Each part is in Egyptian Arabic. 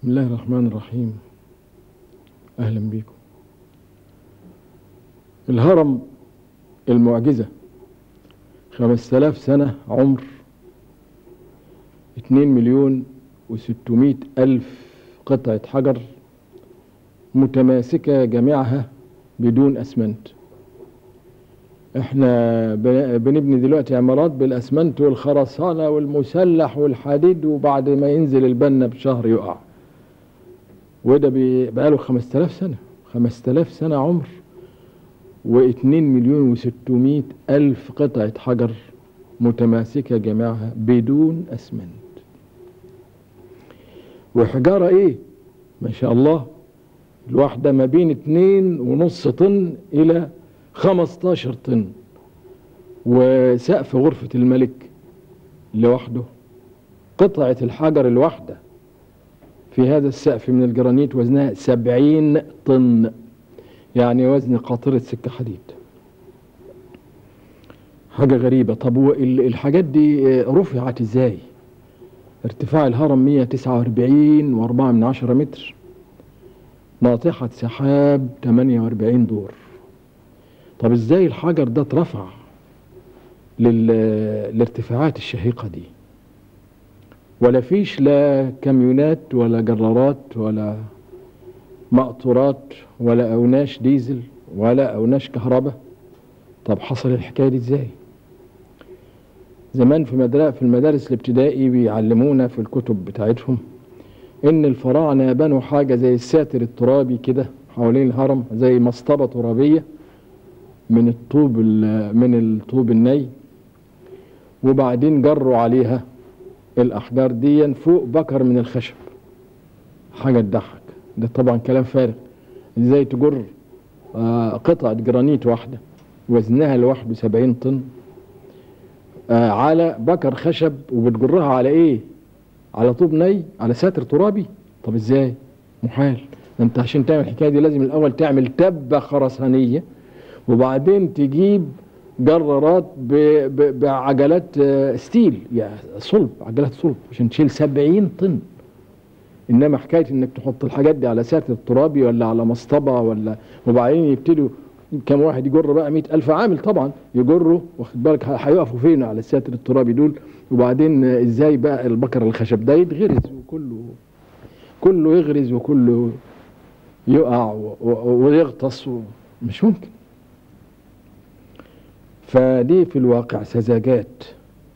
بسم الله الرحمن الرحيم أهلا بكم الهرم المعجزة خمسة آلاف سنة عمر اتنين مليون وستمائة ألف قطعة حجر متماسكة جميعها بدون أسمنت احنا بن- بنبني دلوقتي عمارات بالأسمنت والخرسانة والمسلح والحديد وبعد ما ينزل البنا بشهر يقع وده بي- بقاله 5000 سنة 5000 سنة عمر واتنين مليون وستمائة ألف قطعة حجر متماسكة جميعها بدون أسمنت وحجارة إيه ما شاء الله الواحدة ما بين اتنين ونص طن إلى خمستاشر طن وسقف غرفة الملك لوحده قطعة الحجر الواحدة في هذا السقف من الجرانيت وزنها سبعين طن يعني وزن قاطرة سكة حديد حاجة غريبة طب وال- الحاجات دي آه، رفعت ازاي ارتفاع الهرم 149 واربعة من عشرة متر ناطحة سحاب 48 دور طب ازاي الحجر ده اترفع للارتفاعات الشهيقة دي ولا فيش لا كاميونات ولا جرارات ولا مقطورات ولا أوناش ديزل ولا أوناش كهرباء طب حصل الحكاية دي ازاي زمان في مدرسة في المدارس الابتدائي بيعلمونا في الكتب بتاعتهم ان الفراعنة بنوا حاجة زي الساتر الترابي كده حوالين الهرم زي مصطبة ترابية من الطوب ال- من الطوب الني وبعدين جروا عليها الأحجار دي فوق بكر من الخشب حاجة تضحك ده طبعا كلام فارغ ازاي تجر آه، قطعة جرانيت واحدة وزنها لوحده سبعين طن آه، على بكر خشب وبتجرها على ايه على طوب ني على ساتر ترابي طب ازاي محال ده انت عشان تعمل الحكايه دي لازم الاول تعمل تبه خرسانيه وبعدين تجيب جرارات ب... ب... بعجلات آه، ستيل يعني صلب عجلات صلب عشان تشيل 70 طن انما حكايه انك تحط الحاجات دي على ساتر ترابي ولا على مصطبه ولا وبعدين يبتدوا كم واحد يجر بقى مئة ألف عامل طبعا يجروا واخد بالك ه- هيقفوا فين على الساتر الترابي دول وبعدين آه، ازاي بقى البكر الخشب ده يتغرز وكله كله يغرز وكله يقع و- و- ويغطس و- مش ممكن فدي في الواقع سذاجات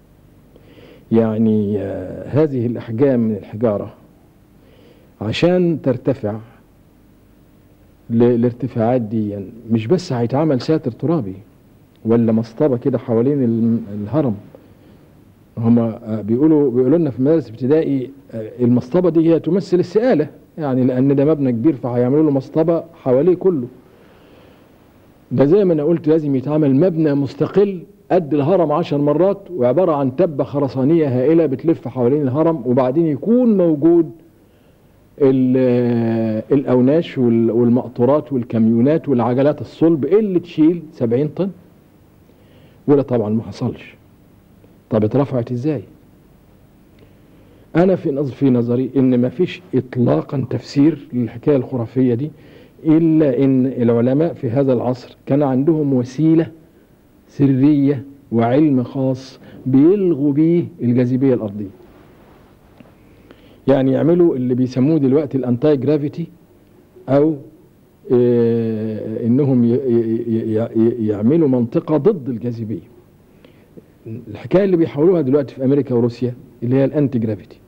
يعني آه، هذه الأحجام من الحجارة عشان ترتفع ل- الارتفاعات دي يعني مش بس هيتعمل ساتر ترابي ولا مصطبة كده حوالين الم- الهرم هما آه، بيقولوا بيقولوا لنا في مدارس ابتدائي آه، المصطبة دي هي تمثل السقالة يعني لأن ده مبنى كبير فهيعملوا له مصطبة حواليه كله ده زي ما انا قلت لازم يتعمل مبنى مستقل قد الهرم عشر مرات وعبارة عن تبة خرسانية هائلة بتلف حوالين الهرم وبعدين يكون موجود ال- الأوناش وال- والمقطورات والكاميونات والعجلات الصلب اللي تشيل 70 طن وده طبعا ما حصلش طب اترفعت ازاي انا في نظر في نظري ان ما فيش اطلاقا تفسير للحكايه الخرافيه دي الا ان العلماء في هذا العصر كان عندهم وسيله سريه وعلم خاص بيلغوا بيه الجاذبيه الارضيه يعني يعملوا اللي بيسموه دلوقتي الانتاي جرافيتي او آه، انهم ي- ي- ي- يعملوا منطقه ضد الجاذبيه الحكايه اللي بيحاولوها دلوقتي في امريكا وروسيا اللي هي الانتي جرافيتي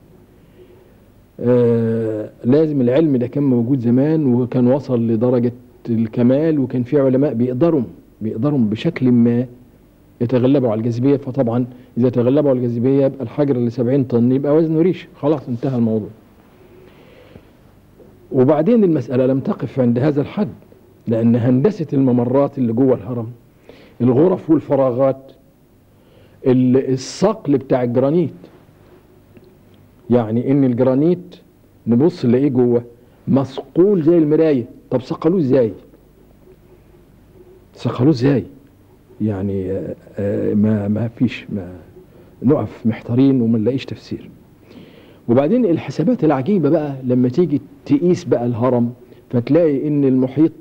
آه لازم العلم ده كان موجود زمان وكان وصل لدرجة الكمال وكان في علماء بيقدروا بيقدروا بشكل ما يتغلبوا على الجاذبية فطبعا إذا تغلبوا على الجاذبية يبقى الحجر اللي 70 طن يبقى وزنه ريش خلاص انتهى الموضوع وبعدين المسألة لم تقف عند هذا الحد لأن هندسة الممرات اللي جوه الهرم الغرف والفراغات ال- الصقل بتاع الجرانيت يعني ان الجرانيت نبص نلاقيه جوه مصقول زي المرايه طب صقلوه ازاي صقلوه ازاي يعني آه، آه، ما ما فيش ما نقف محتارين وما نلاقيش تفسير وبعدين الحسابات العجيبة بقى لما تيجي تقيس بقى الهرم فتلاقي ان المحيط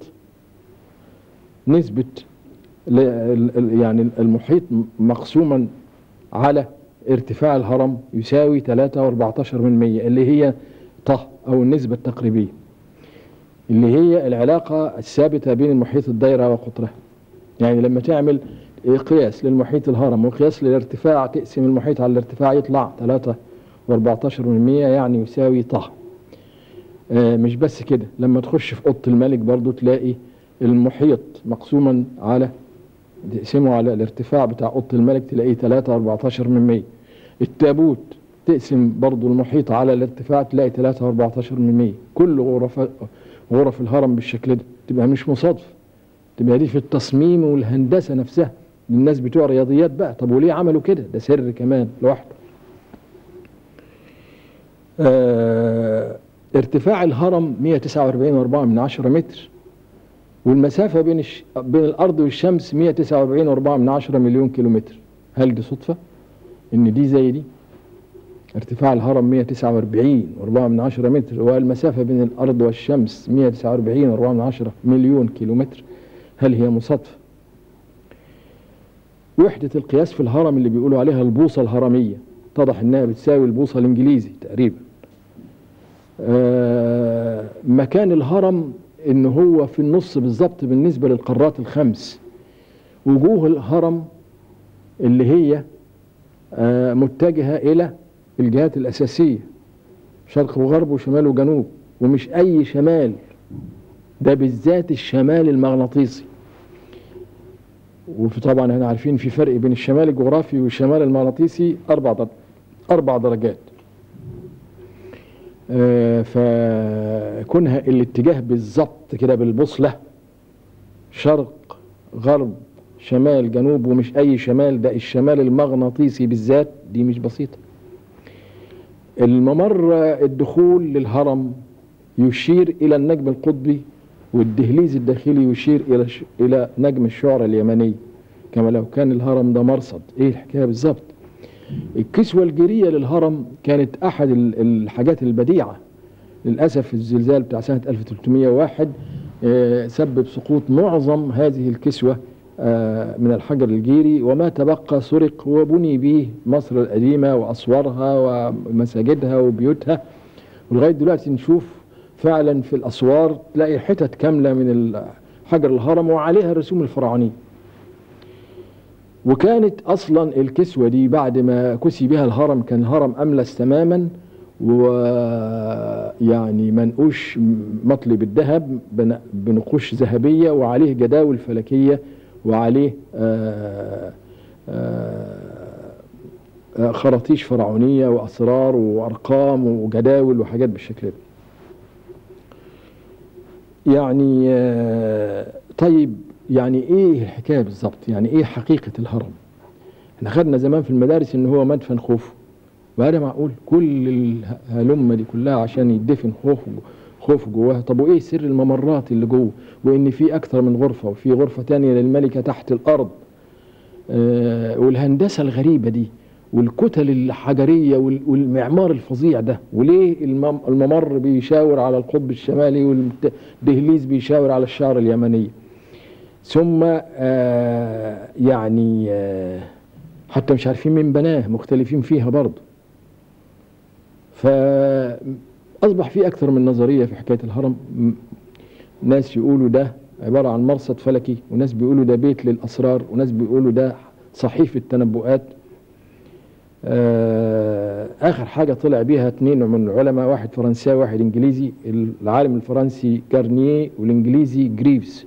نسبة ل- ال- ال- يعني المحيط مقسوما على ارتفاع الهرم يساوي 3.14 من مية اللي هي طه او النسبة التقريبية اللي هي العلاقة الثابتة بين المحيط الدايرة وقطرها يعني لما تعمل قياس للمحيط الهرم وقياس للارتفاع تقسم المحيط على الارتفاع يطلع 3 و14 من مية يعني يساوي طه آه مش بس كده لما تخش في اوضه الملك برضو تلاقي المحيط مقسوما على تقسمه على الارتفاع بتاع اوضه الملك تلاقيه 3 و14 من 100 التابوت تقسم برضو المحيط على الارتفاع تلاقي 3 و14 من 100 كل غرف غرف الهرم بالشكل ده تبقى مش مصادفه تبقى دي في التصميم والهندسه نفسها الناس بتوع رياضيات بقى طب وليه عملوا كده ده سر كمان لوحده آه ارتفاع الهرم 149.4 من عشرة متر والمسافة بين الش... بين الأرض والشمس 149.4 من عشرة مليون كيلومتر هل دي صدفة؟ إن دي زي دي؟ ارتفاع الهرم 149.4 من عشرة متر والمسافة بين الأرض والشمس 149.4 من عشرة مليون كيلومتر هل هي مصادفة؟ وحدة القياس في الهرم اللي بيقولوا عليها البوصة الهرمية اتضح إنها بتساوي البوصة الإنجليزي تقريبا آه مكان الهرم ان هو في النص بالظبط بالنسبه للقارات الخمس وجوه الهرم اللي هي آه متجهه الى الجهات الاساسيه شرق وغرب وشمال وجنوب ومش اي شمال ده بالذات الشمال المغناطيسي وفي طبعا احنا عارفين في فرق بين الشمال الجغرافي والشمال المغناطيسي اربع در- اربع درجات آه، فكونها الاتجاه بالظبط كده بالبوصلة شرق غرب شمال جنوب ومش أي شمال ده الشمال المغناطيسي بالذات دي مش بسيطة الممر آه، الدخول للهرم يشير إلى النجم القطبي والدهليز الداخلي يشير إلى ش... إلى نجم الشعرى اليمني كما لو كان الهرم ده مرصد إيه الحكاية بالظبط الكسوة الجيرية للهرم كانت أحد ال- الحاجات البديعة للأسف الزلزال بتاع سنة 1301 آه، سبب سقوط معظم هذه الكسوة آه، من الحجر الجيري وما تبقى سرق وبني به مصر القديمة وأسوارها ومساجدها وبيوتها ولغاية دلوقتي نشوف فعلا في الأسوار تلاقي حتت كاملة من حجر الهرم وعليها الرسوم الفرعونية وكانت اصلا الكسوه دي بعد ما كسي بها الهرم كان الهرم املس تماما ويعني منقوش مطلي بالذهب بن- بنقوش ذهبيه وعليه جداول فلكيه وعليه آه، آه، آه، خراطيش فرعونيه واسرار وارقام وجداول وحاجات بالشكل ده يعني آه، طيب يعني ايه الحكايه بالظبط يعني ايه حقيقه الهرم احنا خدنا زمان في المدارس ان هو مدفن خوفو وهذا معقول كل الهلمه دي كلها عشان يدفن خوفو خوفو جواها طب وايه سر الممرات اللي جوه وان في اكثر من غرفه وفي غرفه تانية للملكه تحت الارض آه والهندسه الغريبه دي والكتل الحجريه وال- والمعمار الفظيع ده وليه المم- الممر بيشاور على القطب الشمالي والدهليز بيشاور على الشعر اليمنيه ثم آه يعني آه حتى مش عارفين مين بناه مختلفين فيها برضه فأصبح في أكثر من نظرية في حكاية الهرم م- ناس يقولوا ده عبارة عن مرصد فلكي وناس بيقولوا ده بيت للأسرار وناس بيقولوا ده صحيفة تنبؤات آه آخر حاجة طلع بيها اتنين من العلماء واحد فرنساوي واحد إنجليزي العالم الفرنسي جارنيه والإنجليزي جريفز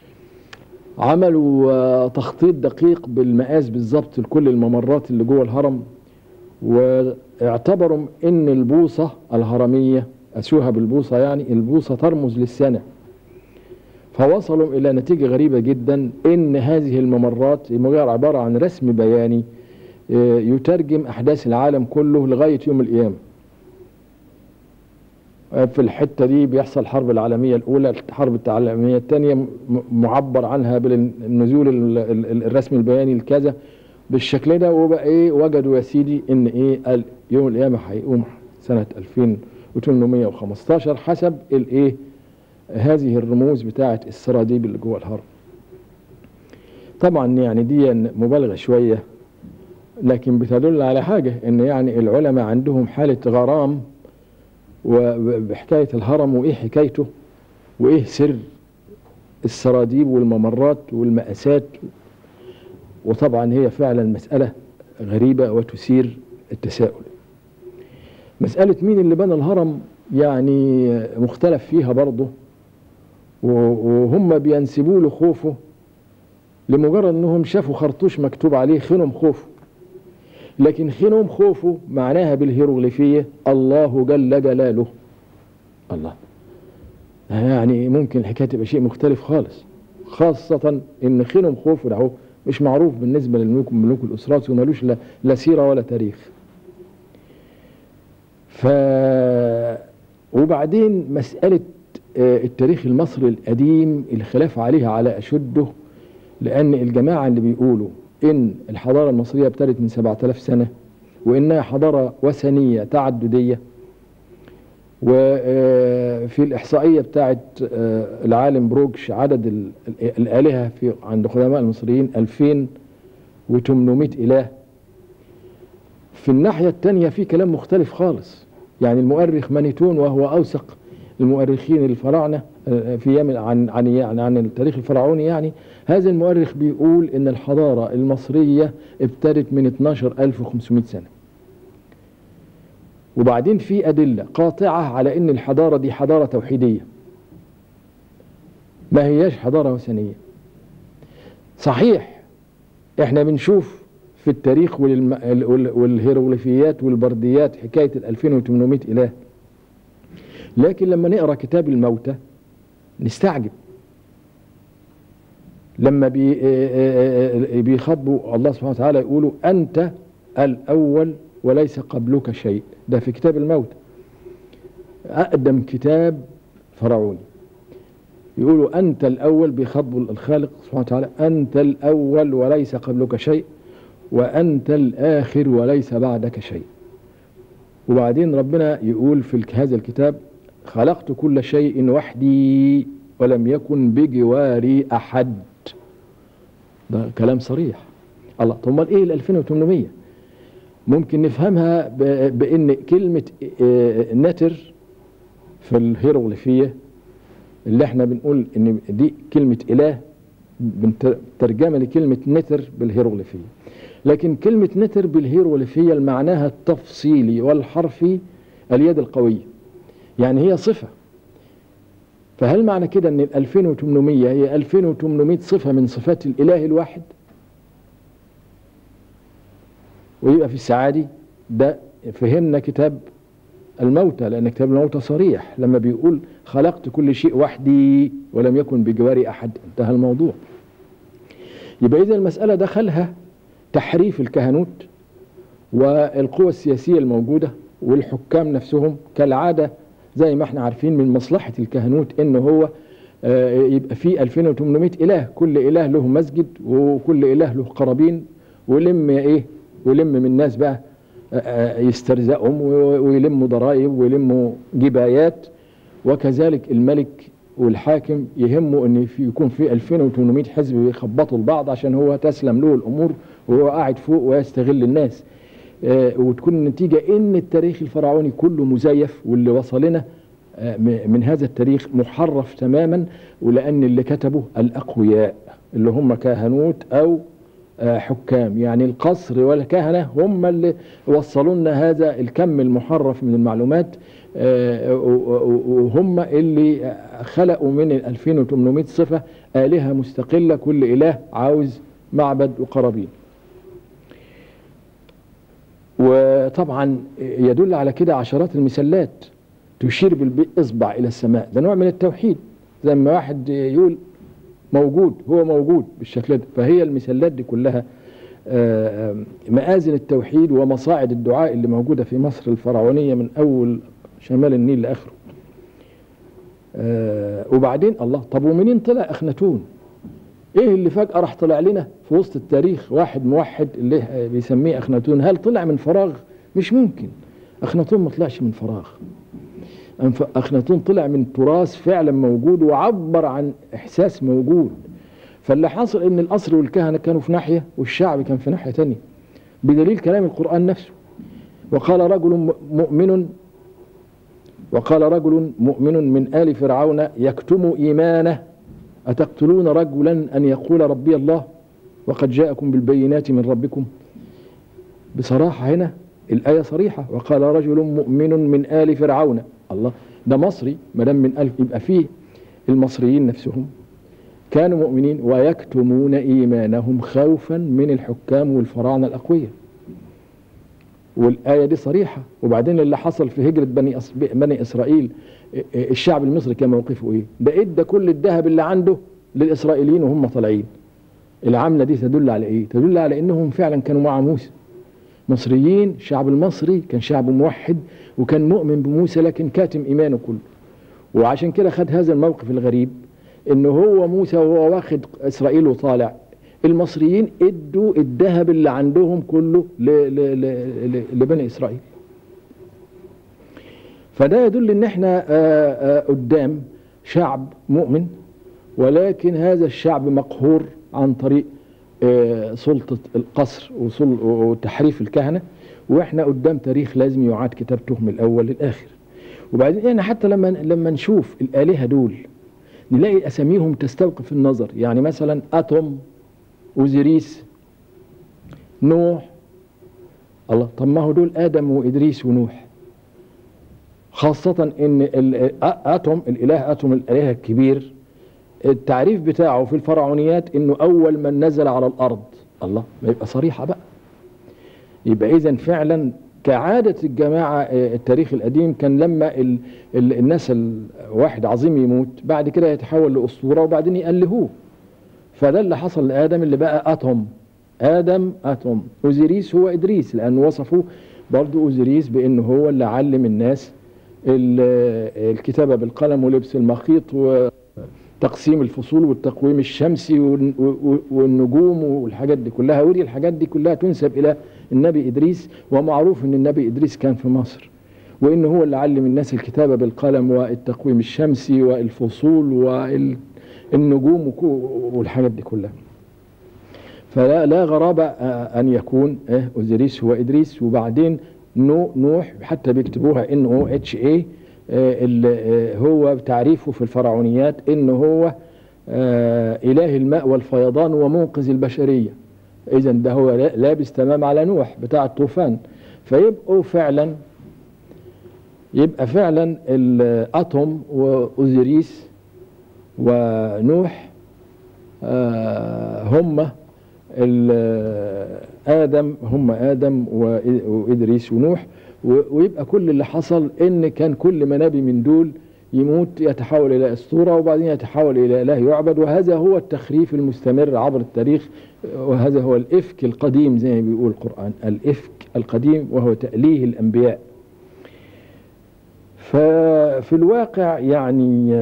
عملوا آه، تخطيط دقيق بالمقاس بالظبط لكل الممرات اللي جوه الهرم واعتبروا ان البوصة الهرمية اسوها بالبوصة يعني البوصة ترمز للسنة فوصلوا الى نتيجة غريبة جدا ان هذه الممرات مجرد عبارة عن رسم بياني آه، يترجم احداث العالم كله لغاية يوم القيامة في الحتة دي بيحصل الحرب العالمية الأولى الحرب العالمية الثانية م- معبر عنها بالنزول ال- ال- الرسم البياني الكذا بالشكل ده وبقى ايه وجدوا يا سيدي ان ايه قال يوم القيامة هيقوم سنة 2815 حسب الايه هذه الرموز بتاعة السراديب اللي جوه الهرم طبعا يعني دي مبالغة شوية لكن بتدل على حاجة ان يعني العلماء عندهم حالة غرام وبحكاية الهرم وايه حكايته وايه سر السراديب والممرات والمأسات وطبعا هي فعلا مسألة غريبة وتثير التساؤل مسألة مين اللي بنى الهرم يعني مختلف فيها برضه وهم بينسبوا له خوفه لمجرد انهم شافوا خرطوش مكتوب عليه خنم خوفه لكن خنم خوفه معناها بالهيروغليفية الله جل جلاله الله يعني ممكن الحكاية تبقى شيء مختلف خالص خاصة ان خنم خوفه ده هو مش معروف بالنسبة للملوك ملوك الأسرات ومالوش لا, لا سيرة ولا تاريخ ف وبعدين مسألة التاريخ المصري القديم الخلاف عليها على أشده لأن الجماعة اللي بيقولوا إن الحضارة المصرية ابتدت من 7000 سنة وإنها حضارة وثنية تعددية وفي الإحصائية بتاعت العالم بروكش عدد الآلهة في عند قدماء المصريين 2800 إله في الناحية الثانية في كلام مختلف خالص يعني المؤرخ مانيتون وهو أوثق المؤرخين الفراعنة في يمن عن عن يعني عن التاريخ الفرعوني يعني هذا المؤرخ بيقول ان الحضارة المصرية ابتدت من 12500 سنة وبعدين في أدلة قاطعة على ان الحضارة دي حضارة توحيدية ما هياش حضارة وثنية صحيح احنا بنشوف في التاريخ والهيروغليفيات والبرديات حكاية ال 2800 إله لكن لما نقرا كتاب الموتى نستعجب لما بي بيخاطبوا الله سبحانه وتعالى يقولوا انت الاول وليس قبلك شيء ده في كتاب الموتى اقدم كتاب فرعوني يقولوا انت الاول بيخاطبوا الخالق سبحانه وتعالى انت الاول وليس قبلك شيء وانت الاخر وليس بعدك شيء وبعدين ربنا يقول في هذا الكتاب خلقت كل شيء وحدي ولم يكن بجواري احد ده كلام صريح الله طب امال ايه ال 2800 ممكن نفهمها بان كلمه نتر في الهيروغليفيه اللي احنا بنقول ان دي كلمه اله ترجمه لكلمه نتر بالهيروغليفيه لكن كلمه نتر بالهيروغليفيه معناها التفصيلي والحرفي اليد القويه يعني هي صفة فهل معنى كده ان ال 2800 هي 2800 صفة من صفات الاله الواحد ويبقى في السعادي ده فهمنا كتاب الموتى لان كتاب الموتى صريح لما بيقول خلقت كل شيء وحدي ولم يكن بجواري احد انتهى الموضوع يبقى اذا المسألة دخلها تحريف الكهنوت والقوى السياسية الموجودة والحكام نفسهم كالعادة زي ما احنا عارفين من مصلحة الكهنوت ان هو يبقى في 2800 اله كل اله له مسجد وكل اله له قرابين ويلم ايه ويلم من الناس بقى يسترزقهم ويلموا ضرائب ويلموا جبايات وكذلك الملك والحاكم يهمه ان في يكون في 2800 حزب يخبطوا البعض عشان هو تسلم له الامور وهو قاعد فوق ويستغل الناس وتكون النتيجة ان التاريخ الفرعوني كله مزيف واللي وصلنا من هذا التاريخ محرف تماما ولان اللي كتبه الاقوياء اللي هم كهنوت او حكام يعني القصر والكهنة هم اللي وصلوا لنا هذا الكم المحرف من المعلومات وهم اللي خلقوا من ال 2800 صفة آلهة مستقلة كل إله عاوز معبد وقرابين وطبعا يدل على كده عشرات المسلات تشير بالإصبع إلى السماء ده نوع من التوحيد زي ما واحد يقول موجود هو موجود بالشكل ده فهي المسلات دي كلها مآذن التوحيد ومصاعد الدعاء اللي موجودة في مصر الفرعونية من أول شمال النيل لآخره وبعدين الله طب ومنين طلع أخناتون ايه اللي فجأة راح طلع لنا في وسط التاريخ واحد موحد اللي بيسميه أخناتون هل طلع من فراغ مش ممكن اخناتون ما طلعش من فراغ أنف- اخناتون طلع من تراث فعلا موجود وعبر عن احساس موجود فاللي حصل ان القصر والكهنه كانوا في ناحيه والشعب كان في ناحيه تانية بدليل كلام القران نفسه وقال رجل م- مؤمن وقال رجل مؤمن من آل فرعون يكتم إيمانه أتقتلون رجلا أن يقول ربي الله وقد جاءكم بالبينات من ربكم بصراحة هنا الآية صريحة وقال رجل مؤمن من آل فرعون الله ده مصري ما دام من ألف يبقى فيه المصريين نفسهم كانوا مؤمنين ويكتمون إيمانهم خوفا من الحكام والفراعنة الأقوياء والآية دي صريحة وبعدين اللي حصل في هجرة بني, أس... بني إسرائيل الشعب المصري كان موقفه إيه ده إدى كل الذهب اللي عنده للإسرائيليين وهم طالعين العملة دي تدل على إيه تدل على إنهم فعلا كانوا مع موسى مصريين الشعب المصري كان شعب موحد وكان مؤمن بموسى لكن كاتم إيمانه كله وعشان كده خد هذا الموقف الغريب إنه هو موسى وهو واخد إسرائيل وطالع المصريين ادوا الذهب اللي عندهم كله ل ل ل لبني اسرائيل فده يدل ان احنا آآ آآ قدام شعب مؤمن ولكن هذا الشعب مقهور عن طريق سلطة القصر وتحريف الكهنة واحنا قدام تاريخ لازم يعاد كتابته من الاول للاخر وبعدين يعني حتى لما لما نشوف الالهه دول نلاقي اساميهم تستوقف النظر يعني مثلا اتوم وزريس نوح الله طب ما هو دول ادم وادريس ونوح خاصة ان اتوم الاله اتوم الالهه الكبير التعريف بتاعه في الفرعونيات انه اول من نزل على الارض الله ما يبقى صريحة بقى يبقى اذا فعلا كعادة الجماعة التاريخ القديم كان لما ال ال الناس الواحد عظيم يموت بعد كده يتحول لأسطورة وبعدين يألهوه فده اللي حصل لآدم اللي بقى أتوم آدم أتوم أوزيريس هو إدريس لأنه وصفه برضه أوزيريس بأنه هو اللي علم الناس الكتابة بالقلم ولبس المخيط وتقسيم الفصول والتقويم الشمسي والنجوم والحاجات دي كلها ودي الحاجات دي كلها تنسب إلى النبي إدريس ومعروف أن النبي إدريس كان في مصر وأنه هو اللي علم الناس الكتابة بالقلم والتقويم الشمسي والفصول وال النجوم والحاجات دي كلها فلا لا غرابة أن يكون أوزيريس هو إدريس وبعدين نو نوح حتى بيكتبوها إن أو اتش اي هو تعريفه في الفرعونيات إن هو إله الماء والفيضان ومنقذ البشرية إذا ده هو لابس تمام على نوح بتاع الطوفان فيبقوا فعلا يبقى فعلا الأتوم وأوزيريس ونوح هم آدم هم آدم وإدريس ونوح ويبقى كل اللي حصل إن كان كل ما نبي من دول يموت يتحول إلى أسطورة وبعدين يتحول إلى إله يعبد وهذا هو التخريف المستمر عبر التاريخ وهذا هو الإفك القديم زي ما بيقول القرآن الإفك القديم وهو تأليه الأنبياء ففي الواقع يعني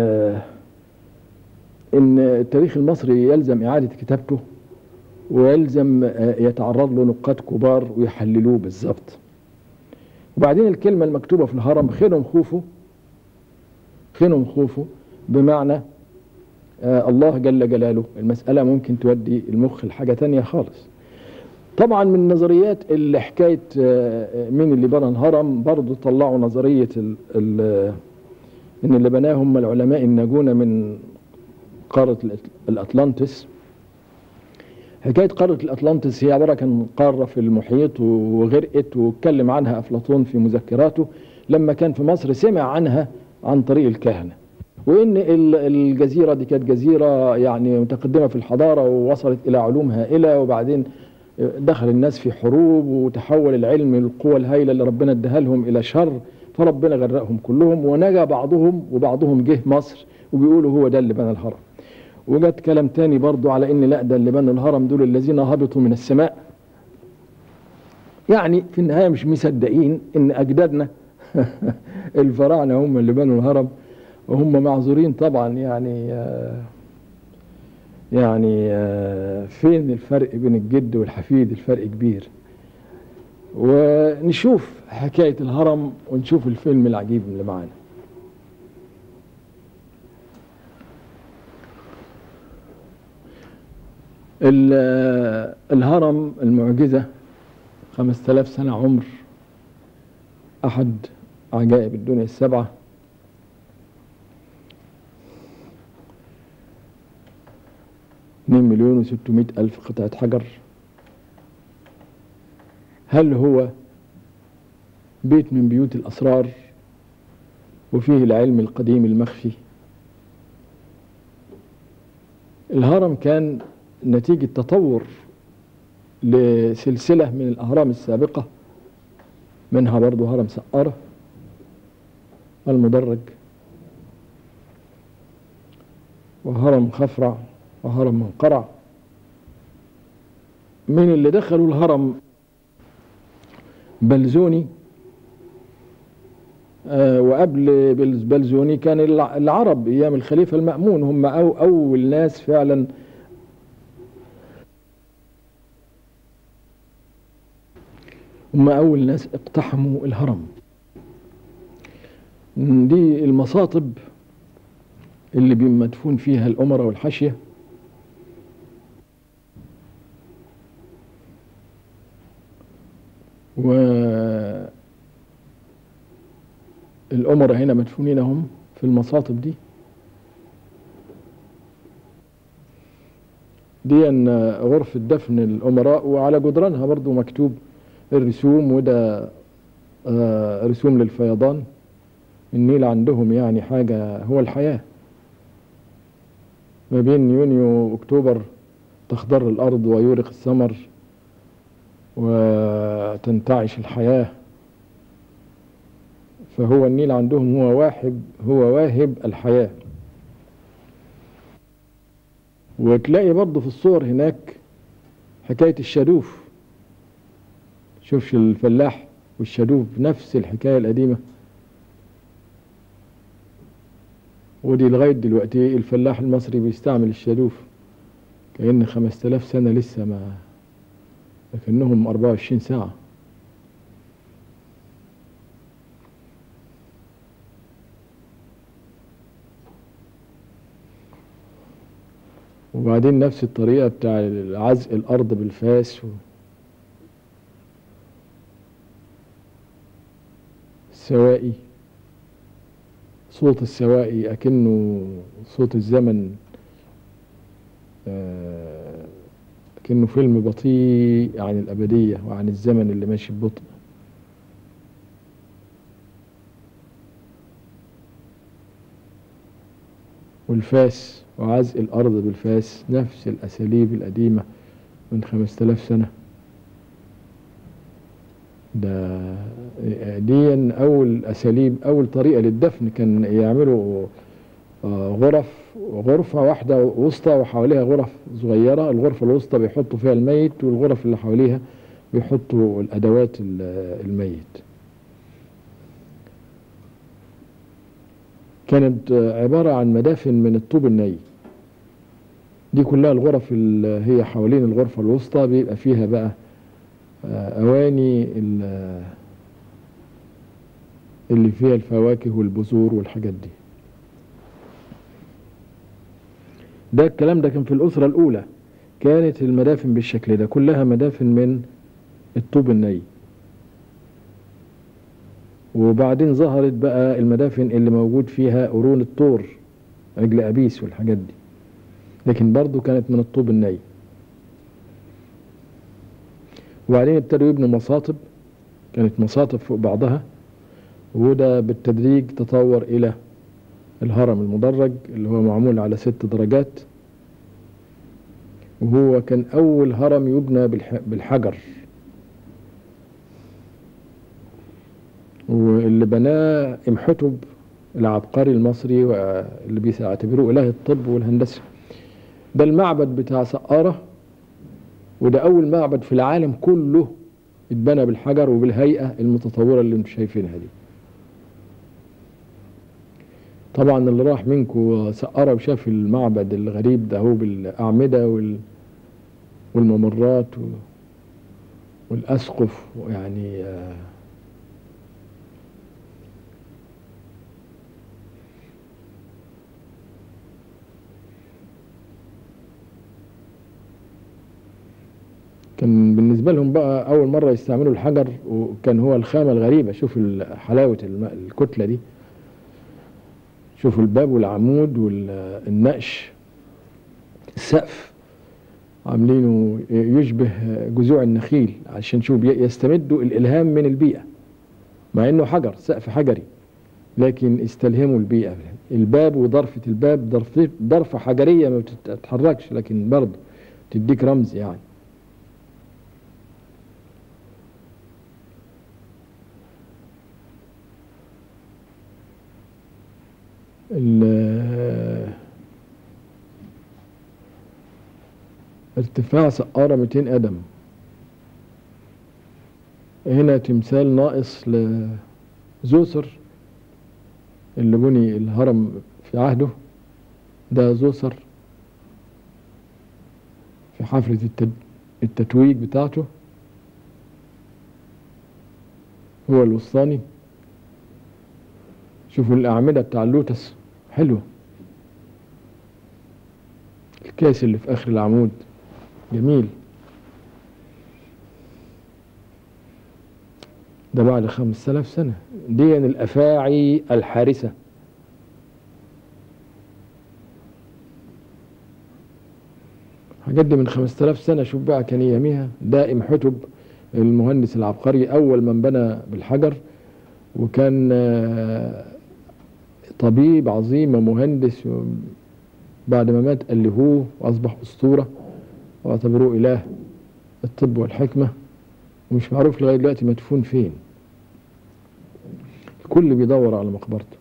ان التاريخ المصري يلزم اعاده كتابته ويلزم يتعرض له نقاد كبار ويحللوه بالظبط وبعدين الكلمه المكتوبه في الهرم خيرهم خوفه خيرهم خوفه بمعنى آه الله جل جلاله المساله ممكن تودي المخ لحاجه تانية خالص طبعا من نظريات اللي حكايه آه مين اللي بنى الهرم برضه طلعوا نظريه ال ال ان اللي بناه هم العلماء الناجون من قارة الأطلنطس حكاية قارة الأطلنطس هي عبارة عن قارة في المحيط وغرقت واتكلم عنها أفلاطون في مذكراته لما كان في مصر سمع عنها عن طريق الكهنة وإن الجزيرة دي كانت جزيرة يعني متقدمة في الحضارة ووصلت إلى علوم هائلة وبعدين دخل الناس في حروب وتحول العلم القوى الهائلة اللي ربنا اداها لهم إلى شر فربنا غرقهم كلهم ونجا بعضهم وبعضهم جه مصر وبيقولوا هو ده اللي بنى الهرم وجت كلام تاني برضو على ان لا ده اللي بنوا الهرم دول الذين هبطوا من السماء يعني في النهاية مش مصدقين ان اجدادنا الفراعنة هم اللي بنوا الهرم وهم معذورين طبعا يعني يعني فين الفرق بين الجد والحفيد الفرق كبير ونشوف حكاية الهرم ونشوف الفيلم العجيب اللي معانا ال- الهرم المعجزة خمسة آلاف سنة عمر أحد عجائب الدنيا السبعة اتنين مليون وستمائة ألف قطعة حجر هل هو بيت من بيوت الأسرار وفيه العلم القديم المخفي الهرم كان نتيجة تطور لسلسلة من الأهرام السابقة منها برضو هرم سقارة المدرج وهرم خفرع وهرم منقرع من اللي دخلوا الهرم بلزوني آه، وقبل بلز- بلزوني كان الع- العرب ايام الخليفه المامون هم أو اول ناس فعلا هم اول ناس اقتحموا الهرم دي المصاطب اللي بي- مدفون فيها الامراء والحاشيه و الأمراء هنا مدفونين هم في المصاطب دي دي أن غرفة دفن الأمراء وعلى جدرانها برضو مكتوب الرسوم وده آه، رسوم للفيضان النيل عندهم يعني حاجة هو الحياة ما بين يونيو أكتوبر تخضر الأرض ويورق الثمر وتنتعش الحياة فهو النيل عندهم هو واهب هو واهب الحياة وتلاقي برضه في الصور هناك حكاية الشادوف شوفش الفلاح والشادوف نفس الحكاية القديمة ودي لغاية دلوقتي الفلاح المصري بيستعمل الشادوف كأن خمسة آلاف سنة لسه ما لكنهم 24 ساعة وبعدين نفس الطريقة بتاع عزق الأرض بالفاس و... السوائي صوت السوائي أكنه صوت الزمن آه، أكنه فيلم بطيء عن الأبدية وعن الزمن اللي ماشي ببطء والفاس وعزق الأرض بالفاس نفس الأساليب القديمة من خمسة آلاف سنة ده دي أول أساليب أول طريقة للدفن كان يعملوا آه، غرف غرفة واحدة وسطى وحواليها غرف صغيرة الغرفة الوسطى بيحطوا فيها الميت والغرف اللي حواليها بيحطوا الأدوات ال- الميت كانت آه، عبارة عن مدافن من الطوب الني دي كلها الغرف اللي هي حوالين الغرفة الوسطى بيبقى فيها بقى آه، أواني ال- اللي فيها الفواكه والبذور والحاجات دي ده الكلام ده كان في الأسرة الأولى كانت المدافن بالشكل ده كلها مدافن من الطوب الني وبعدين ظهرت بقى المدافن اللي موجود فيها قرون الطور عجل أبيس والحاجات دي لكن برضو كانت من الطوب الني وبعدين ابتدوا يبنوا مصاطب كانت مصاطب فوق بعضها وده بالتدريج تطور إلى الهرم المدرج اللي هو معمول على ست درجات وهو كان أول هرم يبنى بالح- بالحجر واللي بناه امحتب العبقري المصري واللي بيعتبروه إله الطب والهندسة ده المعبد بتاع سقارة وده أول معبد في العالم كله اتبنى بالحجر وبالهيئة المتطورة اللي انتم شايفينها دي طبعا اللي راح منكم سقارة وشاف المعبد الغريب ده هو بالأعمدة وال والممرات و... والأسقف يعني آه، كان بالنسبة لهم بقى أول مرة يستعملوا الحجر وكان هو الخامة الغريبة شوف ال- حلاوة الم- الكتلة دي شوف الباب والعمود والنقش السقف عاملينه يشبه جذوع النخيل عشان شوف بي- يستمدوا الإلهام من البيئة مع إنه حجر سقف حجري لكن استلهموا البيئة الباب وضرفة الباب ضرفة ضرفة حجرية ما بتتحركش لكن برضه تديك رمز يعني ال- ارتفاع سقارة 200 قدم هنا تمثال ناقص لزوسر اللي بني الهرم في عهده ده زوسر في حفلة التد- التتويج بتاعته هو الوسطاني شوفوا الأعمدة بتاع اللوتس حلوة الكاس اللي في آخر العمود جميل ده بعد خمس آلاف سنة دي الأفاعي الحارسة حاجات دي من خمس آلاف سنة شوف بقى كان ياميها دائم حتب المهندس العبقري أول من بنى بالحجر وكان آه، طبيب عظيم ومهندس و- بعد ما مات ألهوه وأصبح أسطورة واعتبروه إله الطب والحكمة ومش معروف لغاية دلوقتي مدفون فين الكل بيدور على مقبرته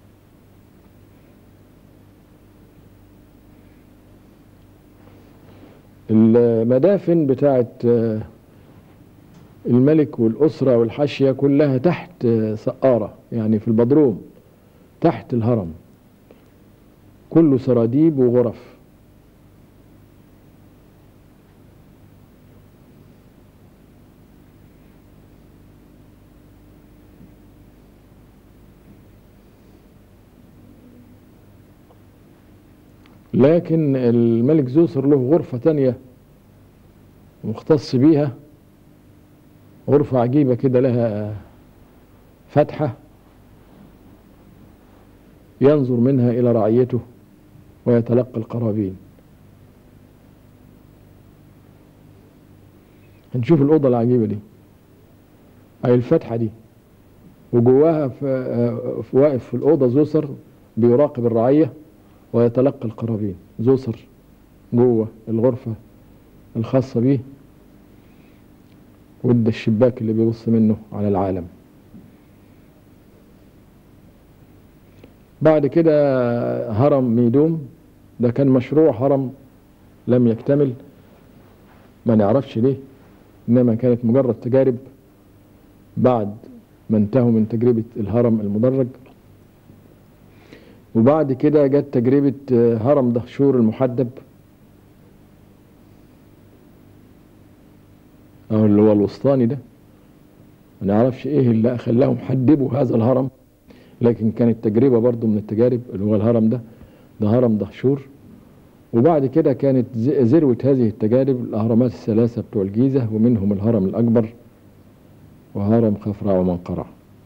المدافن بتاعت آه، الملك والأسرة والحاشية كلها تحت آه، سقارة يعني في البدروم تحت الهرم كله سراديب وغرف لكن الملك زوسر له غرفة تانية مختص بيها غرفة عجيبة كده لها فتحة ينظر منها إلى رعيته ويتلقى القرابين هنشوف الأوضة العجيبة دي أي الفتحة دي وجواها في آه، في- واقف في الأوضة زوسر بيراقب الرعية ويتلقى القرابين زوسر جوه الغرفة الخاصة بيه وده الشباك اللي بيبص منه على العالم بعد كده هرم ميدوم ده كان مشروع هرم لم يكتمل ما نعرفش ليه انما كانت مجرد تجارب بعد ما انتهوا من تجربة الهرم المدرج وبعد كده جت تجربة آه، هرم دهشور المحدب أو اللي هو الوسطاني ده ما نعرفش ايه اللي خلاهم حدبوا هذا الهرم لكن كانت تجربة برضو من التجارب اللي هو الهرم ده ده هرم دهشور وبعد كده كانت ز- ذروة هذه التجارب الأهرامات الثلاثة بتوع الجيزة ومنهم الهرم الأكبر وهرم خفرع ومنقرع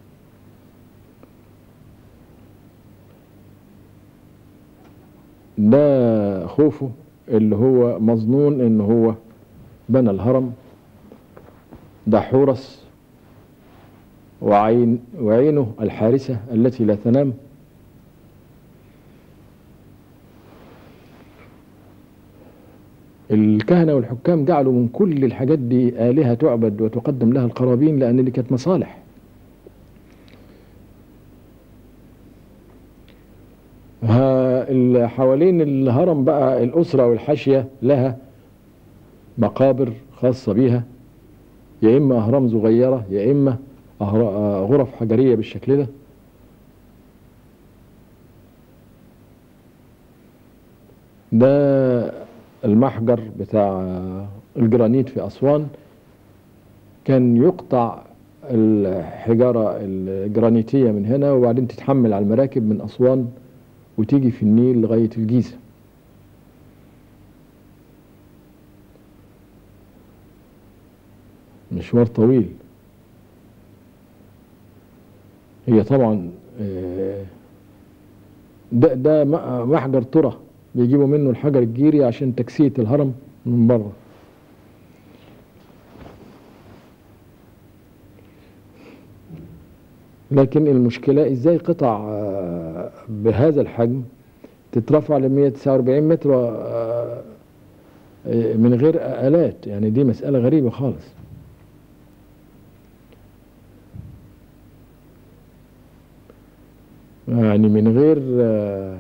ده خوفه اللي هو مظنون ان هو بنى الهرم ده حورس وعين وعينه الحارسة التي لا تنام الكهنة والحكام جعلوا من كل الحاجات دي آلهة تعبد وتقدم لها القرابين لأن دي كانت مصالح ها- ال- حوالين الهرم بقى الأسرة والحاشية لها مقابر خاصة بيها يا إما أهرام صغيرة يا إما أهر- آه، غرف حجرية بالشكل ده ده المحجر بتاع الجرانيت في أسوان كان يقطع الحجارة الجرانيتية من هنا وبعدين تتحمل على المراكب من أسوان وتيجي في النيل لغاية الجيزة مشوار طويل هي طبعا آه، ده ده م- محجر ترى بيجيبوا منه الحجر الجيري عشان تكسية الهرم من بره لكن المشكلة ازاي قطع آه، بهذا الحجم تترفع ل 149 متر آه، آه، من غير آلات يعني دي مسألة غريبة خالص يعني من غير آه،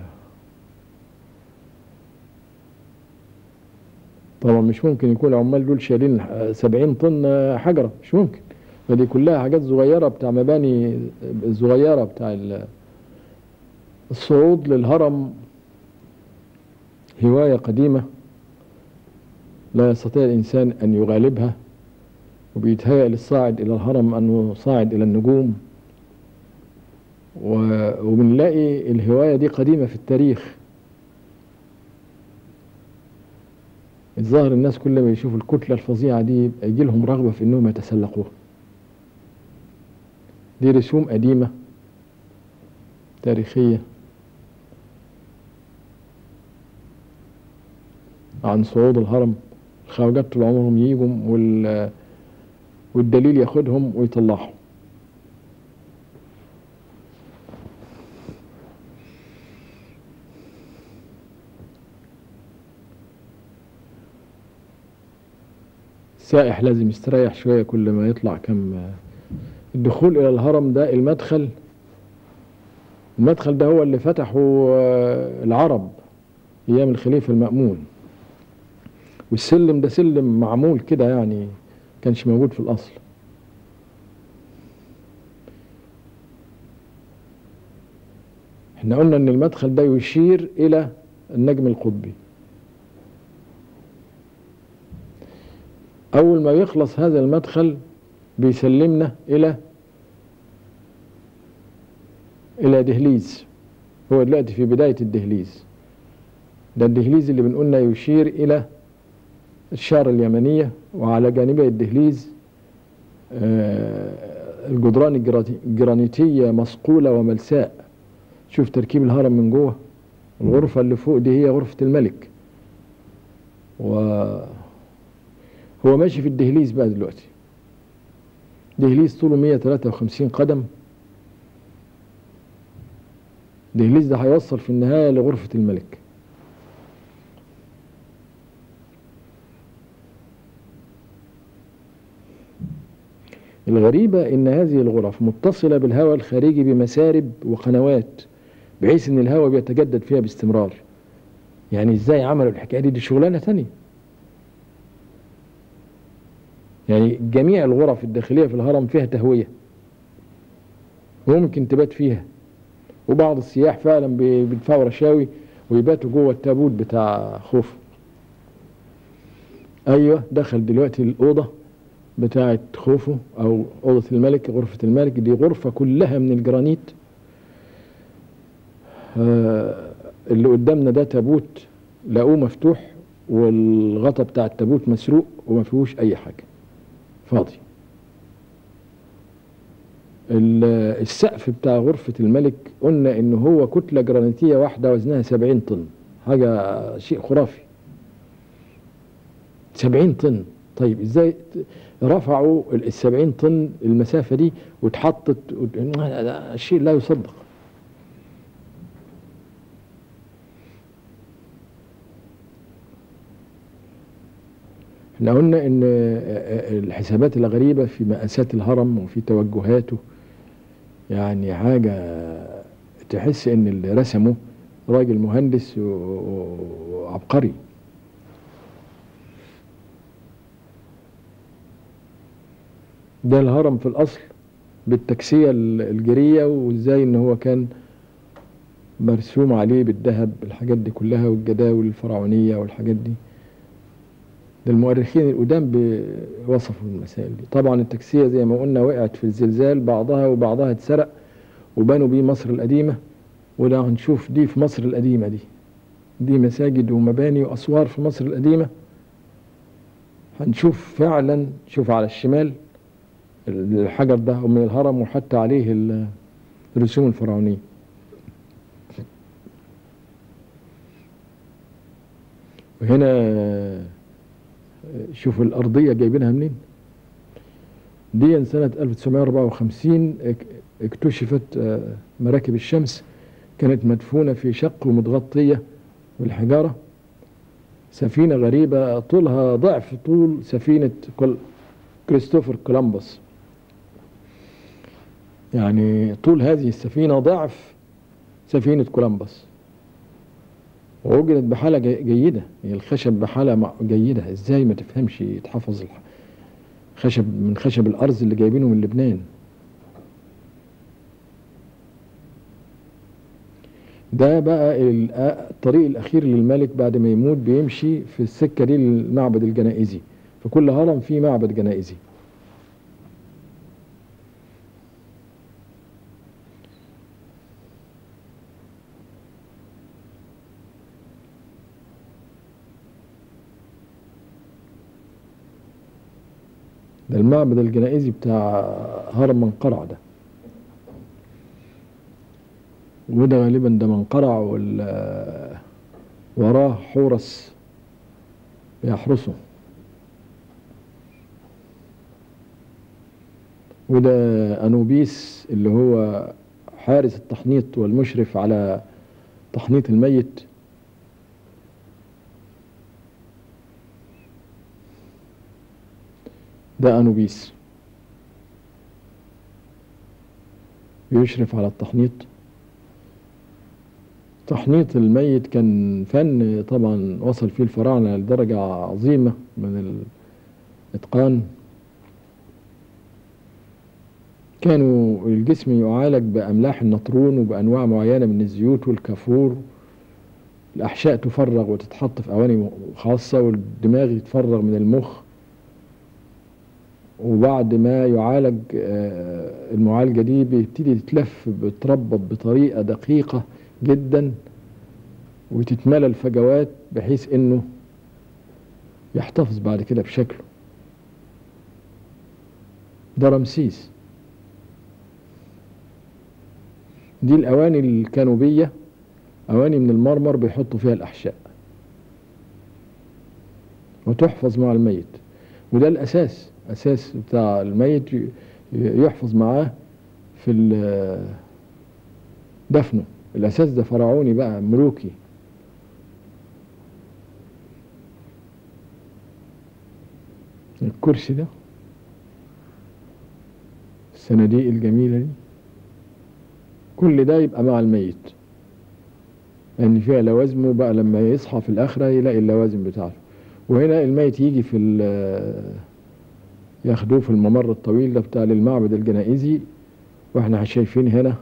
طبعا مش ممكن يكون العمال دول شايلين آه، 70 طن آه، حجرة مش ممكن فدي كلها حاجات صغيرة بتاع مباني صغيرة بتاع ال- الصعود للهرم هواية قديمة لا يستطيع الإنسان أن يغالبها وبيتهيأ للصاعد إلى الهرم أنه صاعد إلى النجوم و- وبنلاقي الهواية دي قديمة في التاريخ الظاهر الناس كل ما يشوفوا الكتلة الفظيعة دي يبقى يجي لهم رغبة في انهم يتسلقوها دي رسوم قديمة تاريخية عن صعود الهرم الخواجات طول عمرهم يجوا وال والدليل ياخدهم ويطلعهم السائح لازم يستريح شوية كل ما يطلع كم الدخول إلى الهرم ده المدخل المدخل ده هو اللي فتحه آه، العرب أيام الخليفة المأمون والسلم ده سلم معمول كده يعني كانش موجود في الأصل احنا قلنا ان المدخل ده يشير الى النجم القطبي اول ما يخلص هذا المدخل بيسلمنا الى الى دهليز هو دلوقتي في بداية الدهليز ده الدهليز اللي بنقولنا يشير الى الشارة اليمنية وعلى جانبي الدهليز آه، الجدران الجراتي- الجرانيتية مصقولة وملساء شوف تركيب الهرم من جوه الغرفة اللي فوق دي هي غرفة الملك و هو ماشي في الدهليز بقى دلوقتي دهليز طوله 153 قدم دهليز ده هيوصل في النهاية لغرفة الملك الغريبة إن هذه الغرف متصلة بالهواء الخارجي بمسارب وقنوات بحيث إن الهواء بيتجدد فيها باستمرار يعني إزاي عملوا الحكاية دي دي شغلانة تانية يعني جميع الغرف الداخلية في الهرم فيها تهوية وممكن تبات فيها وبعض السياح فعلا بي- بيدفعوا رشاوي ويباتوا جوه التابوت بتاع خوف ايوه دخل دلوقتي الاوضه بتاعه خوفو او اوضه الملك غرفه الملك دي غرفه كلها من الجرانيت آه، اللي قدامنا ده تابوت لقوه مفتوح والغطا بتاع التابوت مسروق وما فيهوش اي حاجه فاضي ال- السقف بتاع غرفة الملك قلنا ان هو كتلة جرانيتية واحدة وزنها 70 طن حاجة شيء خرافي 70 طن طيب ازاي ت- رفعوا ال 70 طن المسافة دي واتحطت وت- ده شيء لا يصدق احنا قلنا ان الحسابات الغريبة في مقاسات الهرم وفي توجهاته يعني حاجة تحس ان اللي رسمه راجل مهندس و- و- وعبقري ده الهرم في الاصل بالتكسية ال- الجيرية وازاي ان هو كان مرسوم عليه بالذهب الحاجات دي كلها والجداول الفرعونية والحاجات دي ده المؤرخين القدام وصفوا المسائل دي طبعا التكسية زي ما قلنا وقعت في الزلزال بعضها وبعضها اتسرق وبنوا بيه مصر القديمة وده هنشوف دي في مصر القديمة دي دي مساجد ومباني وأسوار في مصر القديمة هنشوف فعلا شوف على الشمال الحجر ده من الهرم وحتى عليه الرسوم الفرعونية وهنا شوف الأرضية جايبينها منين دي سنة 1954 اكتشفت مراكب الشمس كانت مدفونة في شق ومتغطية بالحجارة سفينة غريبة طولها ضعف طول سفينة كريستوفر كولومبوس يعني طول هذه السفينة ضعف سفينة كولومبوس ووجدت بحالة جيدة هي الخشب بحالة جيدة ازاي ما تفهمش يتحفظ خشب من خشب الأرز اللي جايبينه من لبنان ده بقى الطريق الأخير للملك بعد ما يموت بيمشي في السكة دي للمعبد الجنائزي في كل هرم في معبد جنائزي ده المعبد الجنائزي بتاع هرم منقرع ده وده غالبا ده منقرع وال وراه حورس يحرسه وده أنوبيس اللي هو حارس التحنيط والمشرف على تحنيط الميت ده أنوبيس يشرف على التحنيط تحنيط الميت كان فن طبعا وصل فيه الفراعنة لدرجة عظيمة من الإتقان كانوا الجسم يعالج بأملاح النطرون وبأنواع معينة من الزيوت والكافور الأحشاء تفرغ وتتحط في أواني خاصة والدماغ يتفرغ من المخ وبعد ما يعالج المعالجة دي بيبتدي تتلف بتربط بطريقة دقيقة جدا وتتملى الفجوات بحيث انه يحتفظ بعد كده بشكله ده رمسيس دي الاواني الكانوبية اواني من المرمر بيحطوا فيها الاحشاء وتحفظ مع الميت وده الاساس اساس بتاع الميت يحفظ معاه في دفنه الاساس ده فرعوني بقى ملوكي الكرسي ده الصناديق الجميلة دي كل ده يبقى مع الميت لأن يعني فيها لوازمه بقى لما يصحى في الآخرة يلاقي اللوازم بتاعته وهنا الميت يجي في ياخدوه في الممر الطويل ده بتاع المعبد الجنائزي واحنا شايفين هنا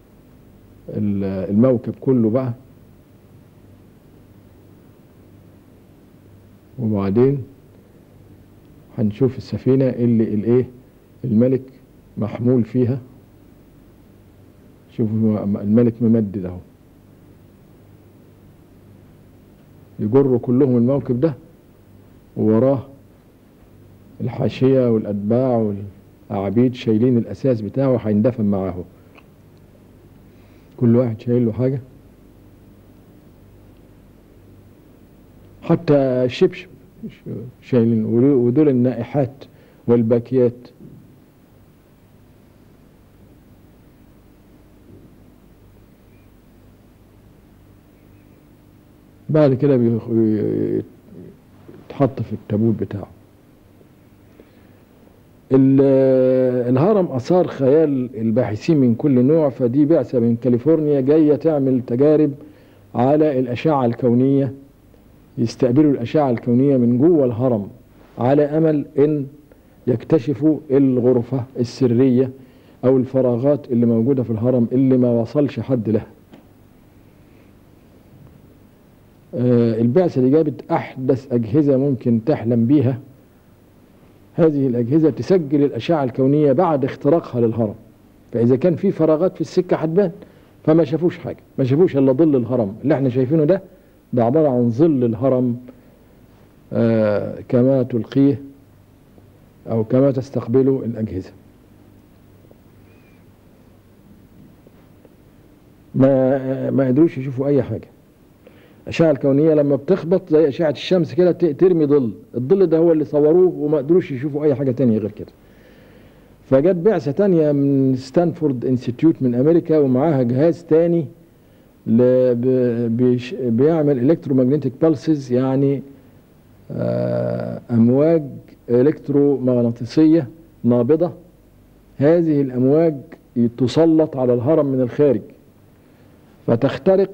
الموكب كله بقى وبعدين هنشوف السفينة اللي الايه الملك محمول فيها شوفوا الملك ممدد اهو يجروا كلهم الموكب ده ووراه الحاشية والأتباع والعبيد شايلين الأساس بتاعه هيندفن معاه كل واحد شايل له حاجة حتى الشبشب شايلين ودول النائحات والباكيات بعد كده يتحط في التابوت بتاعه الهرم أثار خيال الباحثين من كل نوع فدي بعثة من كاليفورنيا جاية تعمل تجارب على الأشعة الكونية يستقبلوا الأشعة الكونية من جوه الهرم على أمل أن يكتشفوا الغرفة السرية أو الفراغات اللي موجودة في الهرم اللي ما وصلش حد لها آه، البعثة دي جابت أحدث أجهزة ممكن تحلم بيها هذه الأجهزة تسجل الأشعة الكونية بعد اختراقها للهرم فإذا كان في فراغات في السكة هتبان فما شافوش حاجة ما شافوش إلا ظل الهرم اللي احنا شايفينه ده ده عبارة عن ظل الهرم آه كما تلقيه أو كما تستقبله الأجهزة ما ما قدروش يشوفوا أي حاجة الأشعة الكونية لما بتخبط زي أشعة الشمس كده ت- ترمي ظل الظل ده هو اللي صوروه وما قدروش يشوفوا أي حاجة تانية غير كده فجت بعثة تانية من ستانفورد انستيتيوت من أمريكا ومعاها جهاز تاني ل- ب- بيش- بيعمل الكترومagnetic بالسز يعني آه، أمواج إلكترومغناطيسية نابضة هذه الأمواج تسلط على الهرم من الخارج فتخترق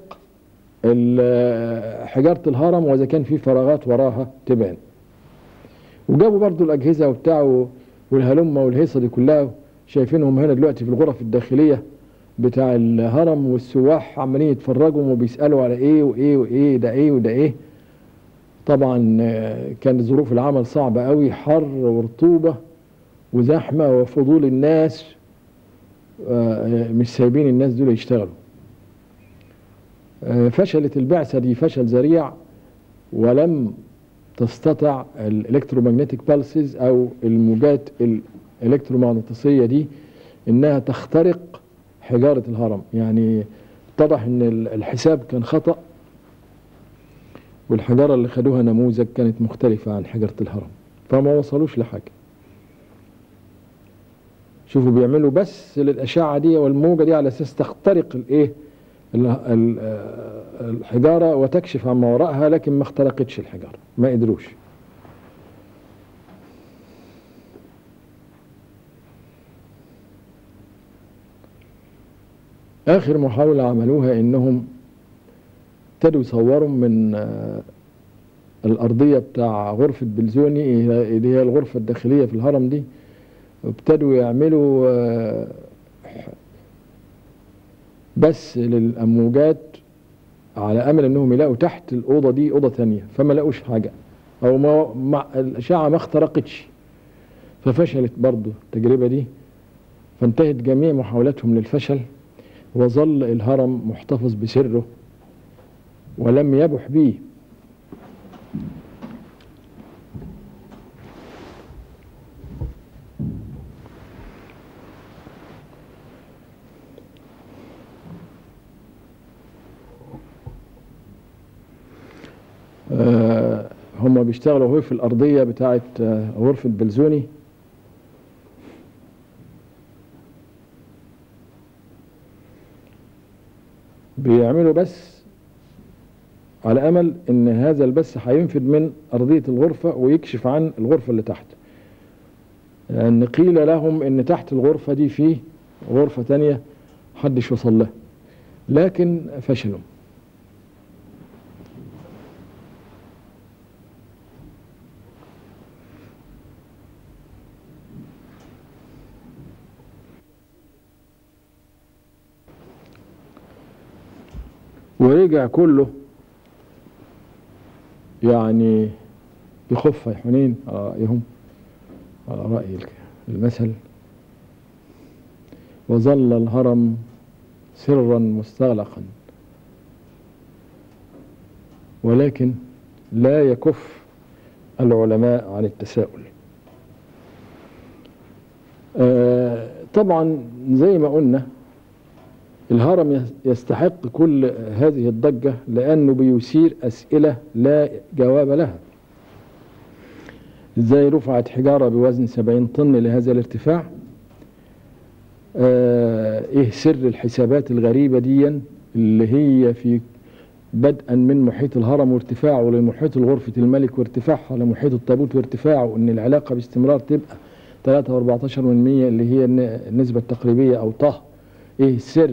ال- حجارة الهرم وإذا كان في فراغات وراها تبان وجابوا برضو الأجهزة وبتاع والهلمة والهيصة دي كلها شايفينهم هنا دلوقتي في الغرف الداخلية بتاع الهرم والسواح عمالين يتفرجوا وبيسألوا على ايه وايه وايه ده ايه وده ايه طبعا آه، كانت ظروف العمل صعبة قوي حر ورطوبة وزحمة وفضول الناس آه، مش سايبين الناس دول يشتغلوا آه، فشلت البعثة دي فشل ذريع ولم تستطع الالكترومagnetic بالسز او الموجات الالكترومغناطيسية دي انها تخترق حجارة الهرم يعني اتضح ان ال- الحساب كان خطأ والحجارة اللي خدوها نموذج كانت مختلفة عن حجارة الهرم فما وصلوش لحاجة شوفوا بيعملوا بس للأشعة دي والموجة دي على أساس تخترق الإيه ال- ال- آه، الحجارة وتكشف عن ما وراءها لكن ما اخترقتش الحجارة ما قدروش آخر محاولة عملوها إنهم ابتدوا يصوروا من آه، الأرضية بتاع غرفة بلزوني اللي هي الغرفة الداخلية في الهرم دي ابتدوا يعملوا آه، بس للأموجات على أمل إنهم يلاقوا تحت الأوضة دي أوضة تانية فما لقوش حاجة أو ما ما الأشعة ما اخترقتش ففشلت برضو التجربة دي فانتهت جميع محاولاتهم للفشل وظل الهرم محتفظ بسره ولم يبح به آه، هم بيشتغلوا هو في الأرضية بتاعة آه، غرفة بلزوني بيعملوا بس على أمل إن هذا البث هينفد من أرضية الغرفة ويكشف عن الغرفة اللي تحت لأن قيل لهم إن تحت الغرفة دي فيه غرفة تانية محدش وصل لها لكن فشلوا ورجع كله يعني يخف يا حنين على رأيهم على رأي الك- المثل وظل الهرم سرا مستغلقا ولكن لا يكف العلماء عن التساؤل آه، طبعا زي ما قلنا الهرم يس- يستحق كل هذه الضجة لأنه بيثير أسئلة لا جواب لها ازاي رفعت حجارة بوزن 70 طن لهذا الارتفاع آه ايه سر الحسابات الغريبة دي اللي هي في بدءا من محيط الهرم وارتفاعه لمحيط غرفة الملك وارتفاعها لمحيط التابوت وارتفاعه ان العلاقة باستمرار تبقى 3 و14 من 100 اللي هي الن- النسبة التقريبية او طه ايه السر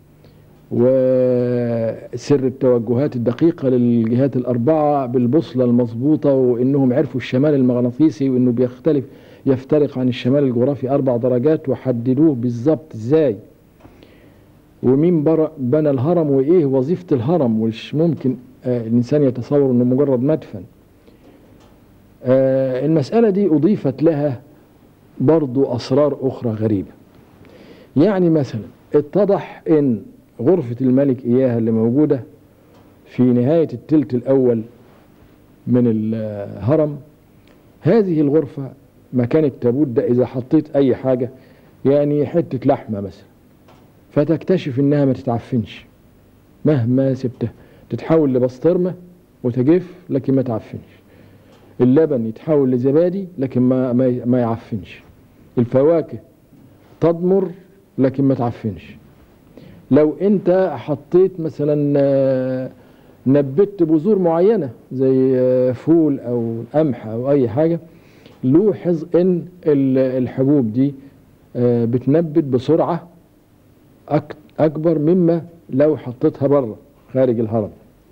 وسر التوجهات الدقيقة للجهات الأربعة بالبوصلة المظبوطة وإنهم عرفوا الشمال المغناطيسي وإنه بيختلف يفترق عن الشمال الجغرافي أربع درجات وحددوه بالظبط إزاي ومين بر- بنى الهرم وايه وظيفة الهرم ومش ممكن آه، الانسان يتصور انه مجرد مدفن آه، المسألة دي اضيفت لها برضو اسرار اخرى غريبة يعني مثلا اتضح ان غرفة الملك اياها اللي موجودة في نهاية التلت الاول من الهرم هذه الغرفة مكان التابوت ده اذا حطيت اي حاجة يعني حتة لحمة مثلا فتكتشف انها ما تتعفنش مهما سبتها تتحول لبسطرمة وتجف لكن ما تعفنش اللبن يتحول لزبادي لكن ما, ما, ما يعفنش الفواكه تضمر لكن ما تعفنش لو انت حطيت مثلا آه، نبت بذور معينة زي آه، فول او قمح او اي حاجة لوحظ ان ال- الحبوب دي آه، بتنبت بسرعة أك- اكبر مما لو حطيتها بره خارج الهرم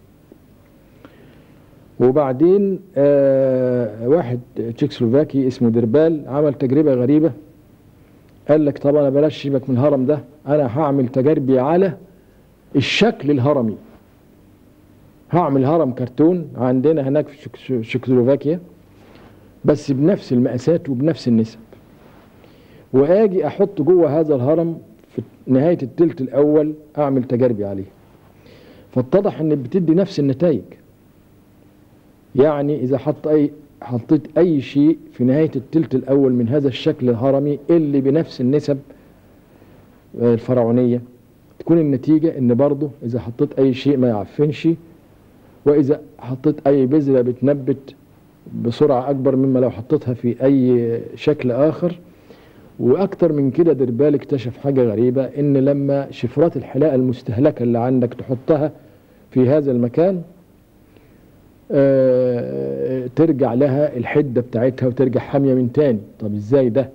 وبعدين آه واحد تشيكسلوفاكي اسمه ديربال عمل تجربة غريبة قال لك طب انا بلاش سيبك من الهرم ده انا هعمل تجاربي على الشكل الهرمي هعمل هرم كرتون عندنا هناك في تشيك- تشيكسلوفاكيا بس بنفس المقاسات وبنفس النسب واجي احط جوه هذا الهرم في نهاية التلت الاول اعمل تجاربي عليه فاتضح ان بتدي نفس النتائج يعني اذا حط اي حطيت اي شيء في نهاية التلت الاول من هذا الشكل الهرمي اللي بنفس النسب آه، الفرعونية تكون النتيجة ان برضه اذا حطيت اي شيء ما يعفنش واذا حطيت اي بذرة بتنبت بسرعة اكبر مما لو حطيتها في اي شكل اخر واكتر من كده ديربال اكتشف حاجة غريبة ان لما شفرات الحلاقة المستهلكة اللي عندك تحطها في هذا المكان آه، ترجع لها الحدة بتاعتها وترجع حامية من تاني طب ازاي ده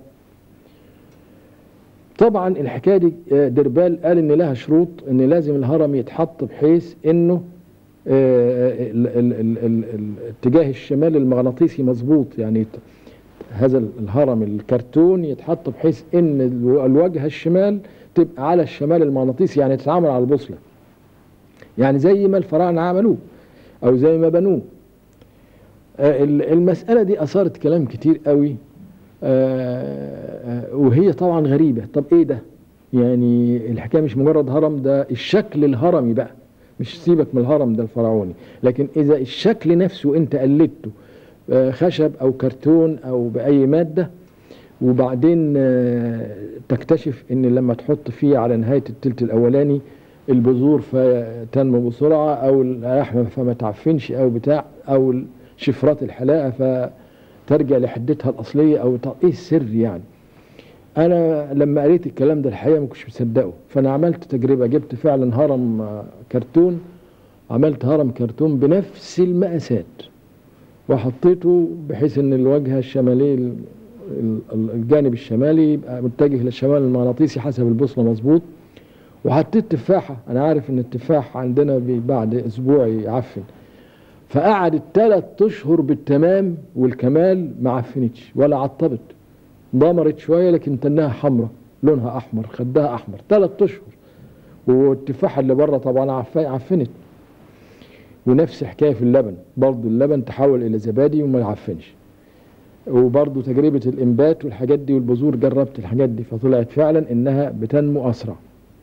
طبعا الحكاية دي آه، ديربال قال ان لها شروط ان لازم الهرم يتحط بحيث انه آه، ال- ال- ال- ال- ال- اتجاه الشمال المغناطيسي مظبوط يعني ت- هذا الهرم الكرتون يتحط بحيث ان الو- الواجهة الشمال تبقى على الشمال المغناطيسي يعني تتعامل على البوصلة يعني زي ما الفراعنة عملوه او زي ما بنوه آه، ال- المسألة دي أثارت كلام كتير قوي آه، آه، وهي طبعا غريبة طب ايه ده يعني الحكاية مش مجرد هرم ده الشكل الهرمي بقى مش سيبك من الهرم ده الفرعوني لكن اذا الشكل نفسه انت قلدته آه، خشب او كرتون او باي مادة وبعدين آه، تكتشف ان لما تحط فيه على نهاية التلت الاولاني البذور فتنمو بسرعة او اللحمة فما تعفنش او بتاع او شفرات الحلاقة فترجع لحدتها الاصلية او ط- ايه السر يعني انا لما قريت الكلام ده الحقيقة ما كنتش مصدقه فانا عملت تجربة جبت فعلا هرم آه، كرتون عملت هرم كرتون بنفس المقاسات وحطيته بحيث ان الواجهة الشمالية ال- ال- الجانب الشمالي يبقى متجه للشمال المغناطيسي حسب البوصلة مظبوط وحطيت تفاحة أنا عارف إن التفاح عندنا بي- بعد أسبوع يعفن فقعدت ثلاث أشهر بالتمام والكمال ما عفنتش ولا عطبت ضمرت شوية لكن تنها حمراء لونها أحمر خدها أحمر ثلاث أشهر والتفاحة اللي بره طبعا عف- عفنت ونفس حكاية في اللبن برضو اللبن تحول إلى زبادي وما يعفنش وبرضو تجربة الإنبات والحاجات دي والبذور جربت الحاجات دي فطلعت فعلا إنها بتنمو أسرع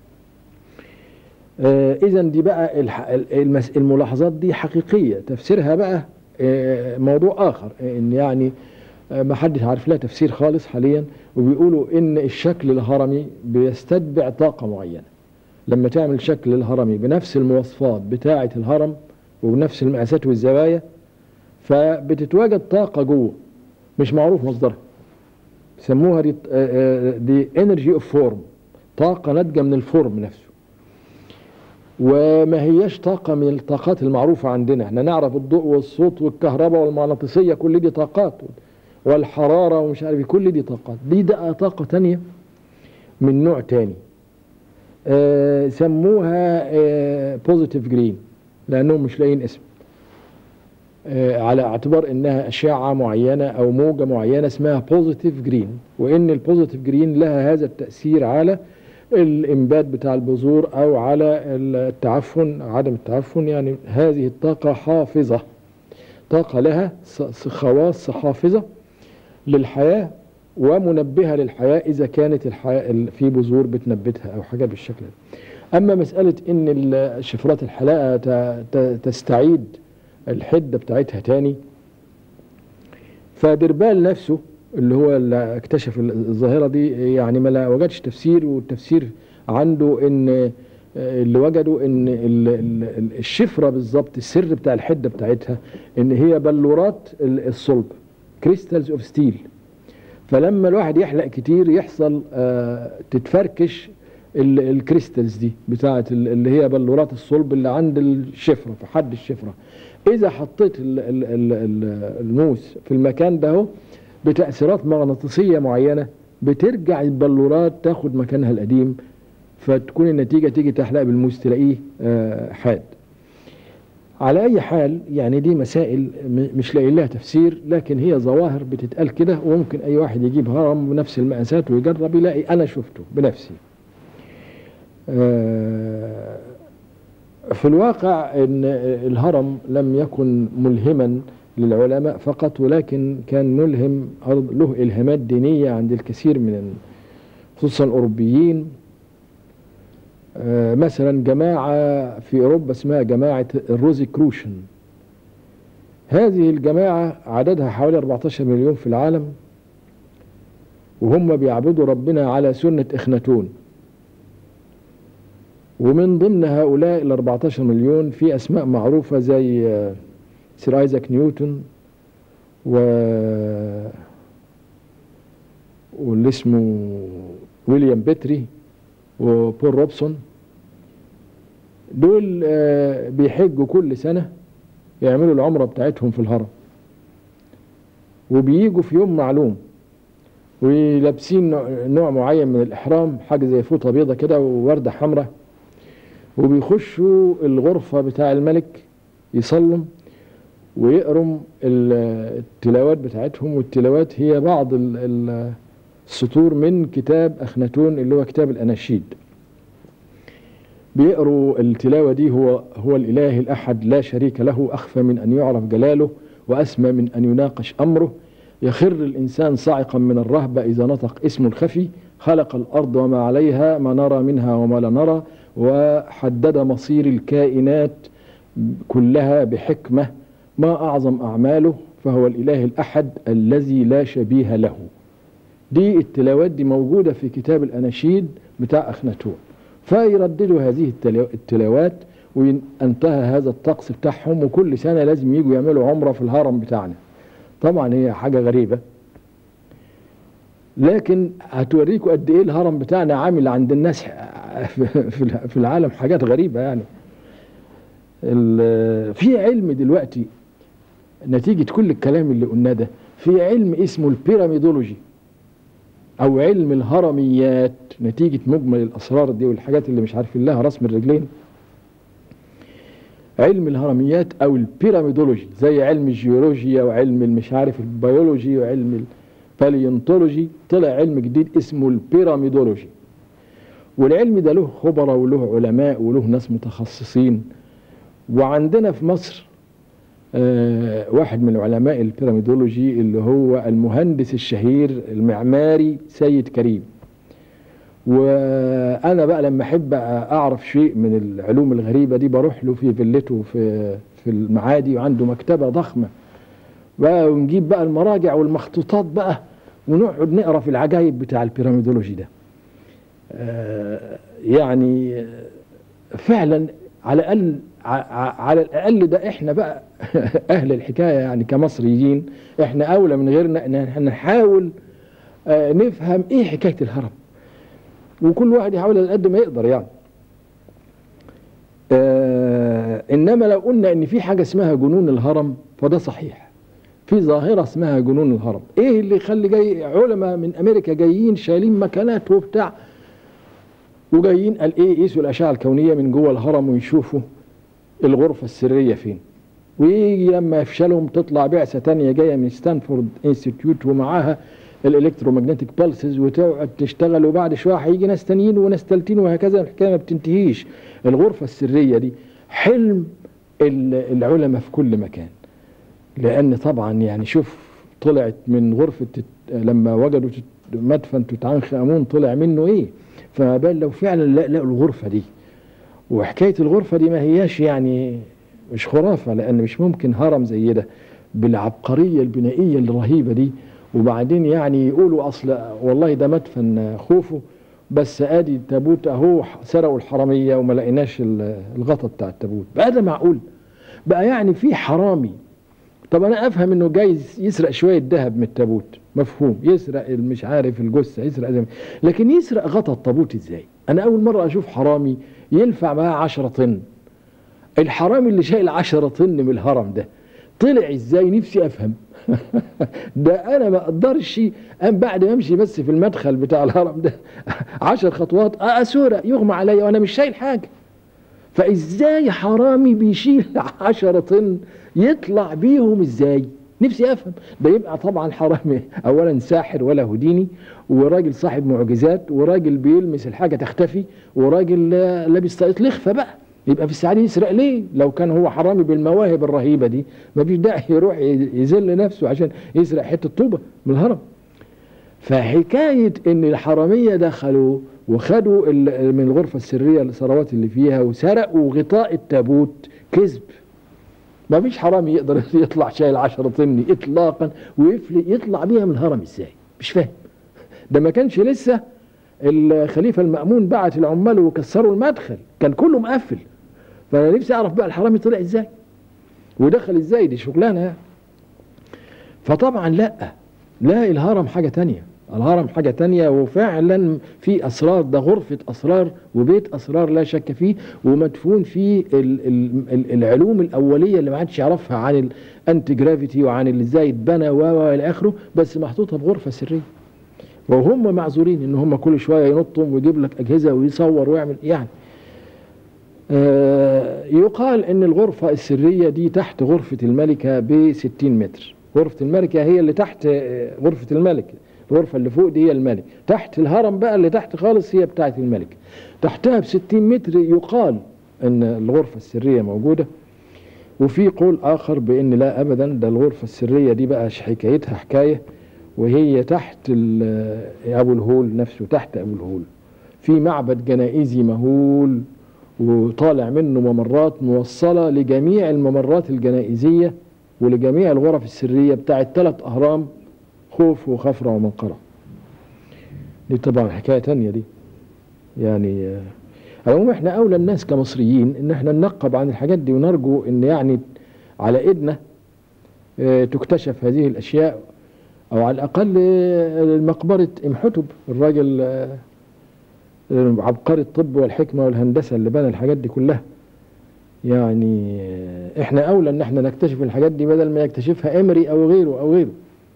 آه إذا دي بقى الح- المس- الملاحظات دي حقيقية تفسيرها بقى آه موضوع آخر إن يعني آه ما حدش عارف لها تفسير خالص حاليا وبيقولوا إن الشكل الهرمي بيستتبع طاقة معينة لما تعمل شكل الهرمي بنفس المواصفات بتاعة الهرم وبنفس المقاسات والزوايا فبتتواجد طاقة جوه مش معروف مصدرها سموها دي, آه، آه، دي انرجي اوف فورم طاقة ناتجة من الفورم نفسه وما هياش طاقة من الطاقات المعروفة عندنا احنا نعرف الضوء والصوت والكهرباء والمغناطيسية كل دي طاقات والحرارة ومش عارف إيه، كل دي طاقات دي ده طاقة تانية من نوع تاني آه سموها بوزيتيف جرين لأنهم مش لاقيين اسم آه على اعتبار انها اشعه معينه او موجه معينه اسمها بوزيتيف جرين وان البوزيتيف جرين لها هذا التاثير على الإنبات بتاع البذور أو على التعفن عدم التعفن يعني هذه الطاقة حافظة طاقة لها خواص حافظة للحياة ومنبهة للحياة إذا كانت الحياة في بذور بتنبتها أو حاجة بالشكل ده أما مسألة إن شفرات الحلاقة تستعيد الحدة بتاعتها تاني فدربال نفسه اللي هو اللي اكتشف الظاهرة دي يعني ما وجدش تفسير والتفسير عنده ان اللي وجدوا ان الشفرة بالظبط السر بتاع الحدة بتاعتها ان هي بلورات الصلب كريستالز اوف ستيل فلما الواحد يحلق كتير يحصل تتفركش الكريستالز دي بتاعت اللي هي بلورات الصلب اللي عند الشفرة في حد الشفرة اذا حطيت الموس في المكان ده هو بتأثيرات مغناطيسية معينة بترجع البلورات تاخد مكانها القديم فتكون النتيجة تيجي تحلق بالموس تلاقيه حاد على أي حال يعني دي مسائل مش لاقي لها تفسير لكن هي ظواهر بتتقال كده وممكن أي واحد يجيب هرم بنفس المقاسات ويجرب يلاقي أنا شفته بنفسي في الواقع ان الهرم لم يكن ملهما للعلماء فقط ولكن كان ملهم له الهامات دينيه عند الكثير من خصوصا الاوروبيين مثلا جماعه في اوروبا اسمها جماعه الروزي كروشن هذه الجماعه عددها حوالي 14 مليون في العالم وهم بيعبدوا ربنا على سنه اخناتون ومن ضمن هؤلاء ال 14 مليون في اسماء معروفه زي سير ايزاك نيوتن و واللي اسمه ويليام بيتري وبول روبسون دول بيحجوا كل سنه يعملوا العمره بتاعتهم في الهرم وبييجوا في يوم معلوم ولابسين نوع معين من الاحرام حاجه زي فوطه بيضه كده وورده حمراء وبيخشوا الغرفة بتاع الملك يصلوا ويقروا التلاوات بتاعتهم والتلاوات هي بعض السطور من كتاب أخناتون اللي هو كتاب الأناشيد بيقروا التلاوة دي هو هو الإله الأحد لا شريك له أخفى من أن يعرف جلاله وأسمى من أن يناقش أمره يخر الإنسان صاعقا من الرهبة إذا نطق اسمه الخفي خلق الأرض وما عليها ما نرى منها وما لا نرى وحدد مصير الكائنات كلها بحكمة ما أعظم أعماله فهو الإله الأحد الذي لا شبيه له دي التلاوات دي موجودة في كتاب الأناشيد بتاع أخناتون فيرددوا هذه التلاوات وانتهى هذا الطقس بتاعهم وكل سنة لازم يجوا يعملوا عمرة في الهرم بتاعنا طبعا هي حاجة غريبة لكن هتوريكوا قد ايه الهرم بتاعنا عامل عند الناس في العالم حاجات غريبة يعني في علم دلوقتي نتيجة كل الكلام اللي قلناه ده في علم اسمه البيراميدولوجي او علم الهرميات نتيجة مجمل الاسرار دي والحاجات اللي مش عارفين لها رسم الرجلين علم الهرميات او البيراميدولوجي زي علم الجيولوجيا وعلم المش عارف البيولوجي وعلم الباليونتولوجي طلع علم جديد اسمه البيراميدولوجي والعلم ده له خبراء وله علماء وله ناس متخصصين وعندنا في مصر آه واحد من علماء البيراميدولوجي اللي هو المهندس الشهير المعماري سيد كريم وانا بقى لما احب اعرف شيء من العلوم الغريبه دي بروح له في فيلته في في المعادي وعنده مكتبه ضخمه بقى ونجيب بقى المراجع والمخطوطات بقى ونقعد نقرا في العجائب بتاع البيراميدولوجي ده آه يعني فعلا على الاقل على الاقل ده احنا بقى اهل الحكايه يعني كمصريين احنا اولى من غيرنا ان احنا نحاول آه نفهم ايه حكايه الهرم وكل واحد يحاول على قد ما يقدر يعني آه انما لو قلنا ان في حاجه اسمها جنون الهرم فده صحيح في ظاهرة اسمها جنون الهرم ايه اللي يخلي جاي علماء من امريكا جايين شايلين مكانات وبتاع وجايين قال ايه يقيسوا الاشعة الكونية من جوه الهرم ويشوفوا الغرفة السرية فين ويجي لما يفشلهم تطلع بعثة تانية جاية من ستانفورد انستيتيوت ومعاها الالكترومagnetic بالسز وتقعد تشتغل وبعد شويه هيجي ناس تانيين وناس تالتين وهكذا الحكايه ما بتنتهيش الغرفه السريه دي حلم ال- العلماء في كل مكان لان طبعا يعني شوف طلعت من غرفه تت- لما وجدوا تت- مدفن توت عنخ امون طلع منه ايه فما بال لو فعلا لا- لقوا الغرفه دي وحكايه الغرفه دي ما هياش يعني مش خرافه لان مش ممكن هرم زي ده بالعبقريه البنائيه الرهيبه دي وبعدين يعني يقولوا اصل والله ده مدفن خوفو بس ادي التابوت اهو سرقوا الحراميه وما لقيناش ال- الغطا بتاع التابوت بقى ده معقول بقى يعني في حرامي طب انا افهم انه جاي يسرق شويه ذهب من التابوت مفهوم يسرق مش عارف الجثه يسرق زي ما- لكن يسرق غطا التابوت ازاي انا اول مره اشوف حرامي ينفع معاه 10 طن الحرامي اللي شايل 10 طن من الهرم ده طلع ازاي نفسي افهم ده انا ما اقدرش ام بعد ما امشي بس في المدخل بتاع الهرم ده عشر خطوات اسورة يغمى عليا وانا مش شايل حاجه فازاي حرامي بيشيل 10 طن يطلع بيهم ازاي نفسي افهم ده يبقى طبعا حرامي اولا ساحر ولا هوديني وراجل صاحب معجزات وراجل بيلمس الحاجه تختفي وراجل آه، لابس طاقية لخفه بقى يبقى في السعادة يسرق ليه لو كان هو حرامي بالمواهب الرهيبه دي ما فيش داعي يروح يذل نفسه عشان يسرق حته طوبه من الهرم فحكايه ان الحراميه دخلوا وخدوا ال- من الغرفه السريه الثروات اللي فيها وسرقوا غطاء التابوت كذب ما فيش حرامي يقدر يطلع شايل 10 طن اطلاقا ويفلي يطلع بيها من الهرم ازاي مش فاهم ده ما كانش لسه الخليفه المامون بعت العمال وكسروا المدخل كان كله مقفل فانا نفسي اعرف بقى الحرامي طلع ازاي ودخل ازاي دي شغلانه يعني. فطبعا لا لا الهرم حاجه تانية الهرم حاجة تانية وفعلا في أسرار ده غرفة أسرار وبيت أسرار لا شك فيه ومدفون فيه ال- ال- ال- العلوم الأولية اللي ما حدش يعرفها عن الأنتي جرافيتي وعن اللي ازاي اتبنى و و إلى آخره بس محطوطة في غرفة سرية وهم معذورين إن هم كل شوية ينطوا ويجيب لك أجهزة ويصور ويعمل يعني آه، يقال ان الغرفة السرية دي تحت غرفة الملكة ب 60 متر غرفة الملكة هي اللي تحت آه، غرفة الملك الغرفة اللي فوق دي هي الملك تحت الهرم بقى اللي تحت خالص هي بتاعة الملك تحتها ب 60 متر يقال ان الغرفة السرية موجودة وفي قول اخر بان لا ابدا ده الغرفة السرية دي بقى حكايتها حكاية وهي تحت ال- ابو الهول نفسه تحت ابو الهول في معبد جنائزي مهول وطالع منه ممرات موصلة لجميع الممرات الجنائزية ولجميع الغرف السرية بتاعت ثلاث أهرام خوف وخفرة ومنقرة دي طبعا حكاية تانية دي يعني آه، على العموم احنا أولى الناس كمصريين إن احنا ننقب عن الحاجات دي ونرجو إن يعني على إيدنا آه، تكتشف هذه الأشياء أو على الأقل آه، مقبرة إمحتب الراجل آه، عبقري الطب والحكمة والهندسة اللي بنى الحاجات دي كلها يعني آه، احنا اولى ان احنا نكتشف الحاجات دي بدل ما يكتشفها امري او غيره او غيره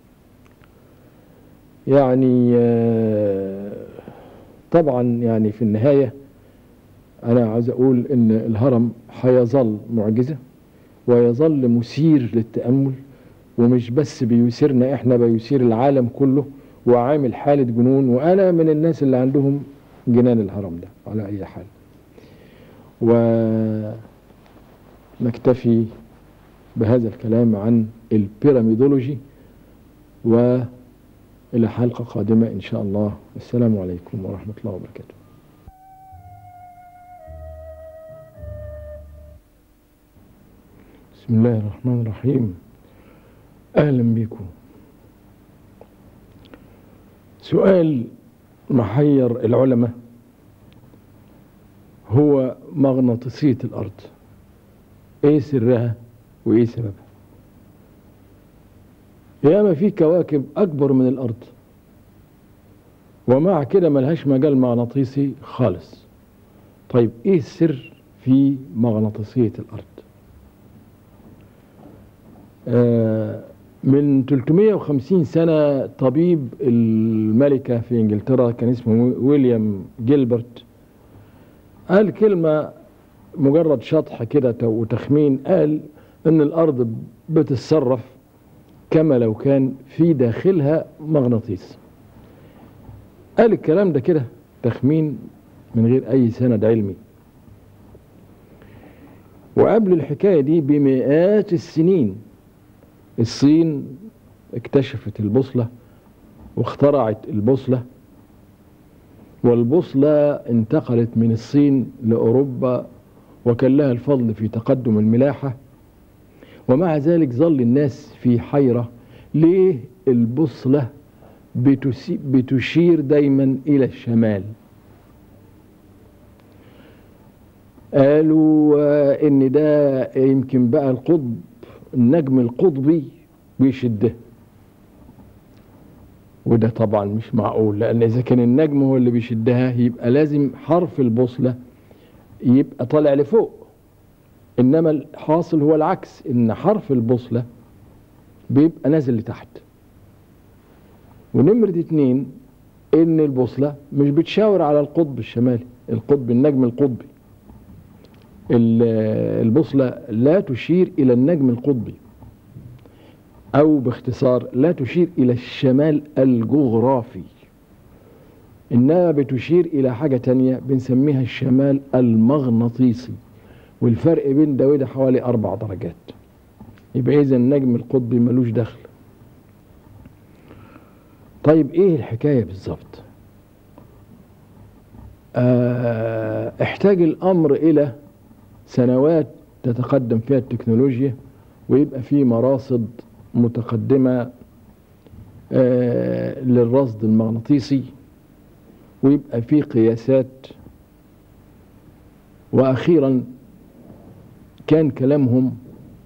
يعني آه، طبعا يعني في النهاية انا عايز اقول ان الهرم هيظل معجزة ويظل مثير للتأمل ومش بس بيثيرنا احنا بيثير العالم كله وعامل حالة جنون وانا من الناس اللي عندهم جنان الهرم ده على اي حال ونكتفي بهذا الكلام عن البيراميدولوجي والى حلقة قادمة ان شاء الله السلام عليكم ورحمة الله وبركاته بسم الله الرحمن الرحيم اهلا بكم سؤال محير العلماء هو مغناطيسية الأرض إيه سرها وإيه سببها ياما في كواكب أكبر من الأرض ومع كده ملهاش مجال مغناطيسي خالص طيب إيه السر في مغناطيسية الأرض آه من 350 سنة طبيب الملكة في انجلترا كان اسمه ويليام جيلبرت قال كلمة مجرد شطح كده وتخمين قال ان الارض بتتصرف كما لو كان في داخلها مغناطيس قال الكلام ده كده تخمين من غير أي سند علمي وقبل الحكاية دي بمئات السنين الصين اكتشفت البوصلة واخترعت البوصلة والبوصلة انتقلت من الصين لأوروبا وكان لها الفضل في تقدم الملاحة ومع ذلك ظل الناس في حيرة ليه البوصلة بتسي- بتشير دايما إلى الشمال قالوا آه، إن ده يمكن بقى القطب النجم القطبي بيشده وده طبعا مش معقول لأن إذا كان النجم هو اللي بيشدها يبقى لازم حرف البوصلة يبقى طالع لفوق إنما الحاصل هو العكس إن حرف البوصلة بيبقى نازل لتحت ونمرة اتنين إن البوصلة مش بتشاور على القطب الشمالي القطب النجم القطبي ال- البوصلة لا تشير إلى النجم القطبي أو باختصار لا تشير إلى الشمال الجغرافي إنها بتشير إلى حاجة تانية بنسميها الشمال المغناطيسي والفرق بين ده وده حوالي أربع درجات يبقى إذا النجم القطبي ملوش دخل طيب إيه الحكاية بالظبط آه احتاج الأمر إلى سنوات تتقدم فيها التكنولوجيا ويبقى في مراصد متقدمة آه، للرصد المغناطيسي ويبقى في قياسات وأخيرا كان كلامهم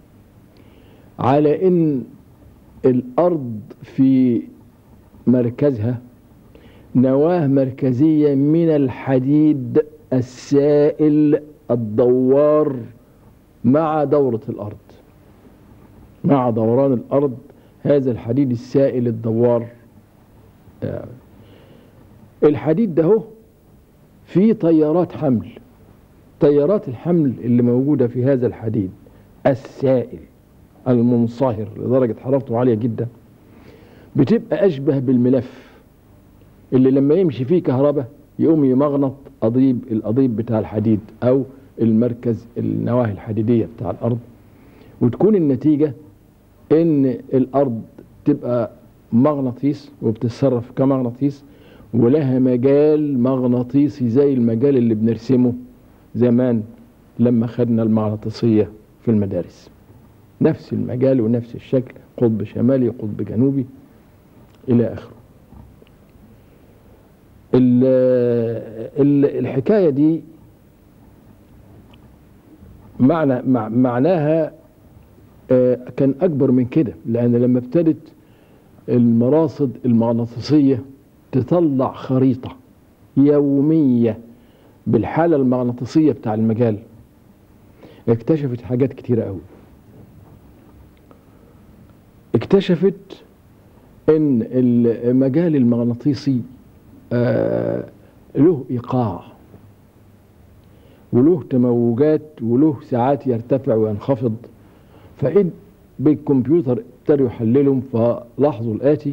على إن الأرض في مركزها نواة مركزية من الحديد السائل الدوار مع دورة الأرض مع دوران الأرض هذا الحديد السائل الدوار آه. الحديد ده هو فيه طيارات حمل طيارات الحمل اللي موجودة في هذا الحديد السائل المنصهر لدرجة حرارته عالية جدا بتبقى أشبه بالملف اللي لما يمشي فيه كهرباء يقوم يمغنط قضيب القضيب بتاع الحديد أو المركز النواهي الحديدية بتاع الأرض وتكون النتيجة ان الارض تبقى مغناطيس وبتتصرف كمغناطيس ولها مجال مغناطيسي زي المجال اللي بنرسمه زمان لما خدنا المغناطيسية في المدارس نفس المجال ونفس الشكل قطب شمالي قطب جنوبي إلى آخره ال- ال- الحكاية دي معنى مع- معناها آه، كان أكبر من كده لأن لما ابتدت المراصد المغناطيسية تطلع خريطة يومية بالحالة المغناطيسية بتاع المجال اكتشفت حاجات كتيرة قوي اكتشفت ان المجال المغناطيسي آه، له ايقاع وله تموجات وله ساعات يرتفع وينخفض فإن بالكمبيوتر ابتدوا يحللهم فلاحظوا الآتي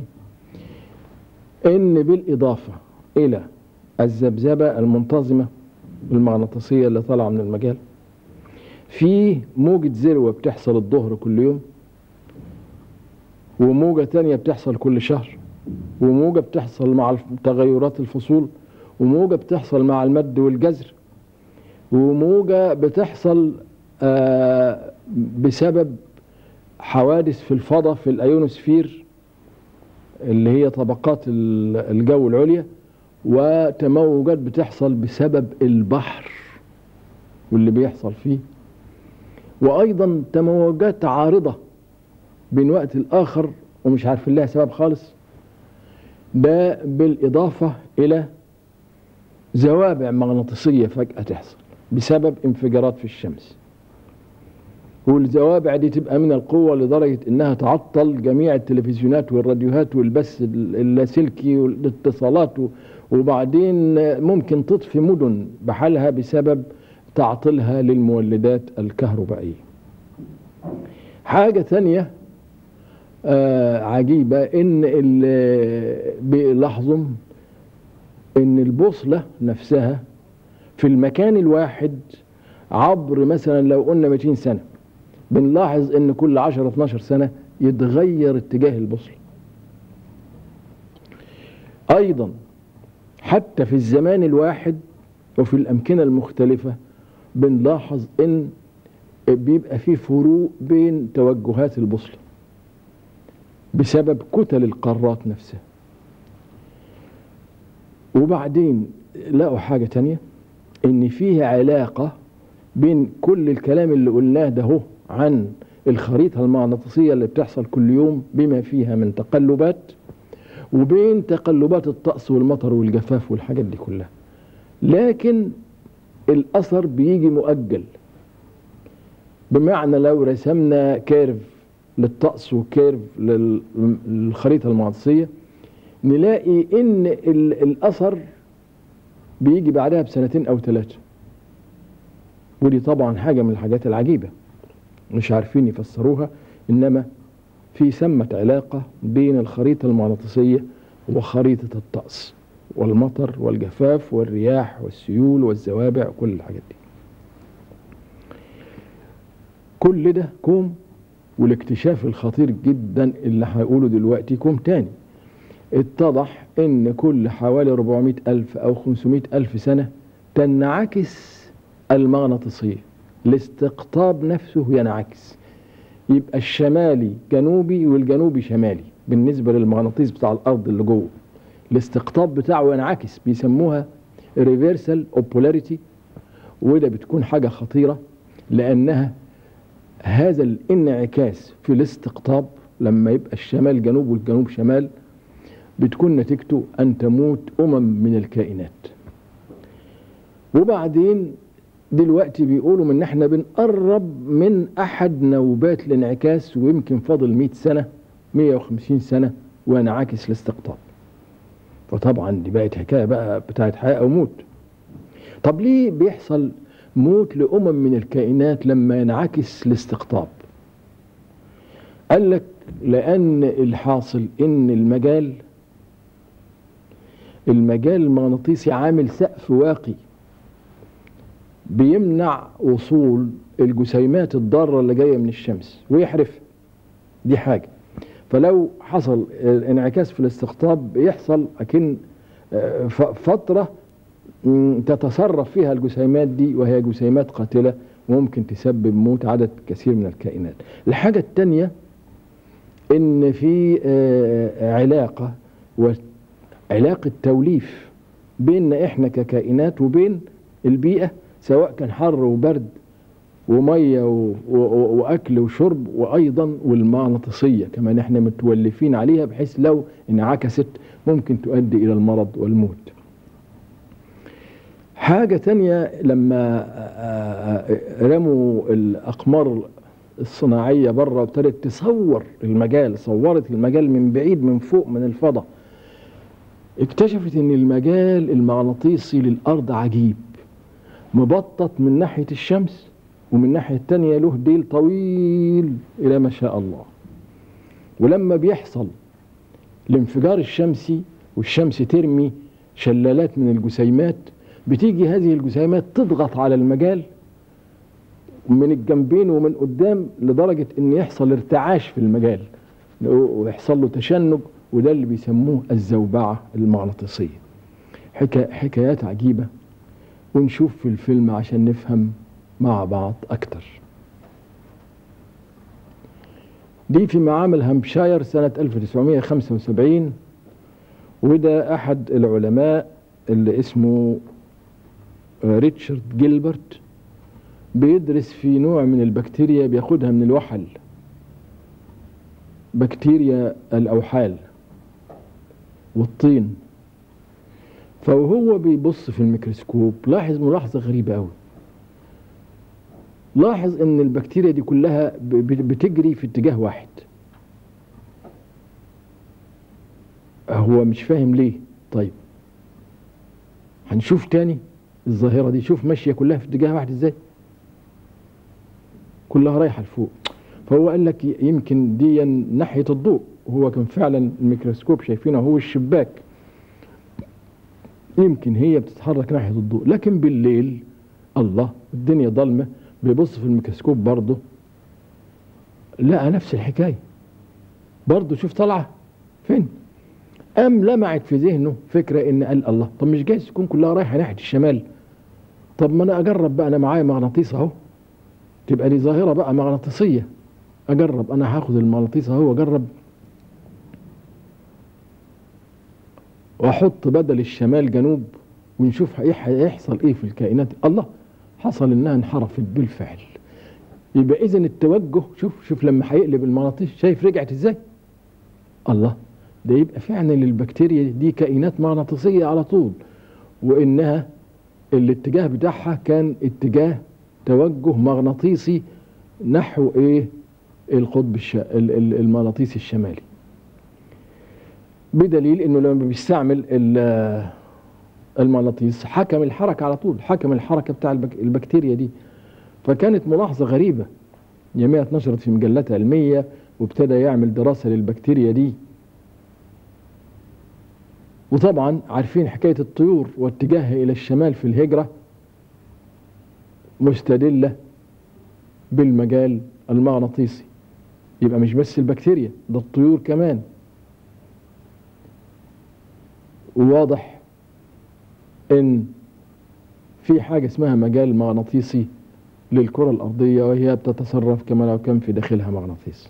إن بالإضافة إلى الذبذبة المنتظمة المغناطيسية اللي طالعة من المجال في موجة ذروة بتحصل الظهر كل يوم وموجة تانية بتحصل كل شهر وموجة بتحصل مع تغيرات الفصول وموجة بتحصل مع المد والجزر وموجة بتحصل آه بسبب حوادث في الفضاء في الايونوسفير اللي هي طبقات ال- الجو العليا وتموجات بتحصل بسبب البحر واللي بيحصل فيه وايضا تموجات عارضه بين وقت الاخر ومش عارفين لها سبب خالص ده بالاضافه الى زوابع مغناطيسيه فجاه تحصل بسبب انفجارات في الشمس والزوابع دي تبقى من القوة لدرجة انها تعطل جميع التلفزيونات والراديوهات والبث اللاسلكي والاتصالات و- وبعدين ممكن تطفي مدن بحالها بسبب تعطيلها للمولدات الكهربائية حاجة ثانية آه عجيبة إن ال- بيلاحظوا إن البوصلة نفسها في المكان الواحد عبر مثلا لو قلنا 200 سنة بنلاحظ إن كل 10 12 سنة يتغير اتجاه البوصلة أيضا حتى في الزمان الواحد وفي الأمكنة المختلفة بنلاحظ إن بيبقى في فروق بين توجهات البوصلة بسبب كتل القارات نفسها وبعدين لقوا حاجة تانية إن فيه علاقة بين كل الكلام اللي قلناه ده هو عن الخريطة المغناطيسية اللي بتحصل كل يوم بما فيها من تقلبات وبين تقلبات الطقس والمطر والجفاف والحاجات دي كلها لكن الأثر بيجي مؤجل بمعنى لو رسمنا كيرف للطقس وكيرف لل- للخريطة المغناطيسية نلاقي ان ال- الاثر بيجي بعدها بسنتين او ثلاثة ودي طبعا حاجة من الحاجات العجيبة مش عارفين يفسروها انما في ثمة علاقة بين الخريطة المغناطيسية وخريطة الطقس والمطر والجفاف والرياح والسيول والزوابع كل الحاجات دي كل ده كوم والاكتشاف الخطير جدا اللي هيقوله دلوقتي كوم تاني اتضح ان كل حوالي 400 الف او 500 الف سنة تنعكس المغناطيسية الاستقطاب نفسه ينعكس يبقى الشمالي جنوبي والجنوبي شمالي بالنسبة للمغناطيس بتاع الارض اللي جوه الاستقطاب بتاعه ينعكس بيسموها ريفرسال اوبولاريتي وده بتكون حاجة خطيرة لانها هذا الانعكاس في الاستقطاب لما يبقى الشمال جنوب والجنوب شمال بتكون نتيجته أن تموت أمم من الكائنات وبعدين دلوقتي بيقولوا من احنا بنقرب من أحد نوبات الانعكاس ويمكن فاضل 100 سنة 150 سنة وينعكس الاستقطاب فطبعا دي بقت حكاية بقى بتاعت حياة أو موت طب ليه بيحصل موت لأمم من الكائنات لما ينعكس الاستقطاب قال لك لأن الحاصل إن المجال المجال المغناطيسي عامل سقف واقي بيمنع وصول الجسيمات الضارة اللي جاية من الشمس ويحرفها دي حاجة فلو حصل انعكاس في الاستقطاب يحصل أكن آه، ف- فترة مم، تتصرف فيها الجسيمات دي وهي جسيمات قاتلة وممكن تسبب موت عدد كثير من الكائنات الحاجة التانية ان في آه، علاقة وعلاقة توليف بيننا احنا ككائنات وبين البيئة سواء كان حر وبرد ومية و- و- واكل وشرب وايضا والمغناطيسية كمان احنا متولفين عليها بحيث لو انعكست ممكن تؤدي الى المرض والموت حاجة تانية لما آه، آه، رموا الأقمار الصناعية بره وابتدت تصور المجال صورت المجال من بعيد من فوق من الفضاء اكتشفت ان المجال المغناطيسي للأرض عجيب مبطط من ناحية الشمس ومن الناحية التانية له ديل طويل إلى ما شاء الله ولما بيحصل الانفجار الشمسي والشمس ترمي شلالات من الجسيمات بتيجي هذه الجسيمات تضغط على المجال من الجنبين ومن قدام لدرجة ان يحصل ارتعاش في المجال ويحصل له تشنج وده اللي بيسموه الزوبعة المغناطيسية حكا حكايات عجيبة ونشوف في الفيلم عشان نفهم مع بعض أكتر دي في معامل هامبشاير سنة 1975 وده أحد العلماء اللي اسمه آه، ريتشارد جيلبرت بيدرس في نوع من البكتيريا بياخدها من الوحل بكتيريا الأوحال والطين فوهو بيبص في الميكروسكوب لاحظ ملاحظة غريبة أوي لاحظ ان البكتيريا دي كلها ب- ب- بتجري في اتجاه واحد هو مش فاهم ليه طيب هنشوف تاني الظاهرة دي شوف ماشية كلها في اتجاه واحد ازاي كلها رايحة لفوق فهو قال لك يمكن دي ناحية الضوء وهو كان فعلا الميكروسكوب شايفينه هو الشباك يمكن هي بتتحرك ناحية الضوء لكن بالليل الله الدنيا ضلمة بيبص في الميكروسكوب برضه لقى نفس الحكاية برضه شوف طالعة فين قام لمعت في ذهنه فكرة ان قال الله طب مش جايز تكون كلها رايحة ناحية الشمال طب ما انا اجرب بقى انا معايا مغناطيس اهو تبقى لي ظاهرة بقى مغناطيسية اجرب انا هاخد المغناطيس اهو واجرب واحط بدل الشمال جنوب ونشوف هيحصل ايه في الكائنات الله حصل انها انحرفت بالفعل يبقى اذا التوجه شوف شوف لما هيقلب المغناطيس شايف رجعت ازاي الله ده يبقى فعلا البكتيريا دي كائنات مغناطيسيه على طول وانها الاتجاه بتاعها كان اتجاه توجه مغناطيسي نحو ايه القطب الش... المغناطيسي الشمالي بدليل انه لما بيستعمل المغناطيس حكم الحركه على طول حكم الحركه بتاع البكتيريا دي فكانت ملاحظه غريبه جميع اتنشرت في مجلات علميه وابتدى يعمل دراسه للبكتيريا دي وطبعا عارفين حكايه الطيور واتجاهها الى الشمال في الهجره مستدله بالمجال المغناطيسي يبقى مش بس البكتيريا ده الطيور كمان وواضح ان في حاجة اسمها مجال مغناطيسي للكرة الأرضية وهي بتتصرف كما لو كان في داخلها مغناطيس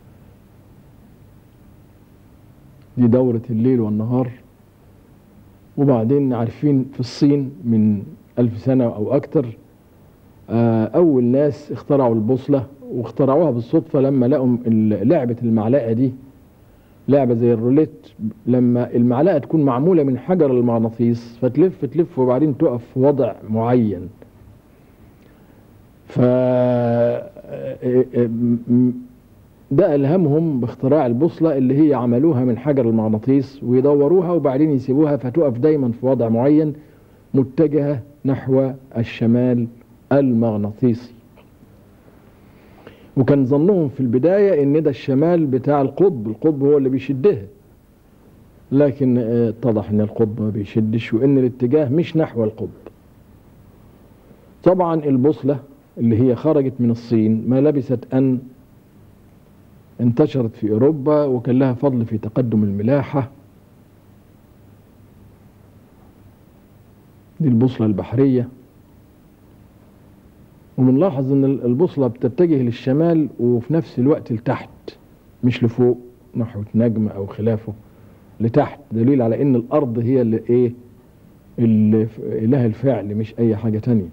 دي دورة الليل والنهار وبعدين عارفين في الصين من ألف سنة أو أكتر أول ناس اخترعوا البوصلة واخترعوها بالصدفة لما لقوا لعبة المعلقة دي لعبة زي الروليت لما المعلقة تكون معمولة من حجر المغناطيس فتلف تلف وبعدين تقف في وضع معين ف ده ألهمهم باختراع البوصلة اللي هي عملوها من حجر المغناطيس ويدوروها وبعدين يسيبوها فتقف دايما في وضع معين متجهة نحو الشمال المغناطيسي وكان ظنهم في البداية ان ده الشمال بتاع القطب القطب هو اللي بيشدها لكن اتضح ان القطب ما بيشدش وان الاتجاه مش نحو القطب طبعا البوصلة اللي هي خرجت من الصين ما لبست ان انتشرت في اوروبا وكان لها فضل في تقدم الملاحة دي البوصلة البحرية وبنلاحظ ان البوصلة بتتجه للشمال وفي نفس الوقت لتحت مش لفوق نحو نجم او خلافه لتحت دليل على ان الارض هي اللي ايه اللي اله الفعل مش اي حاجة تانية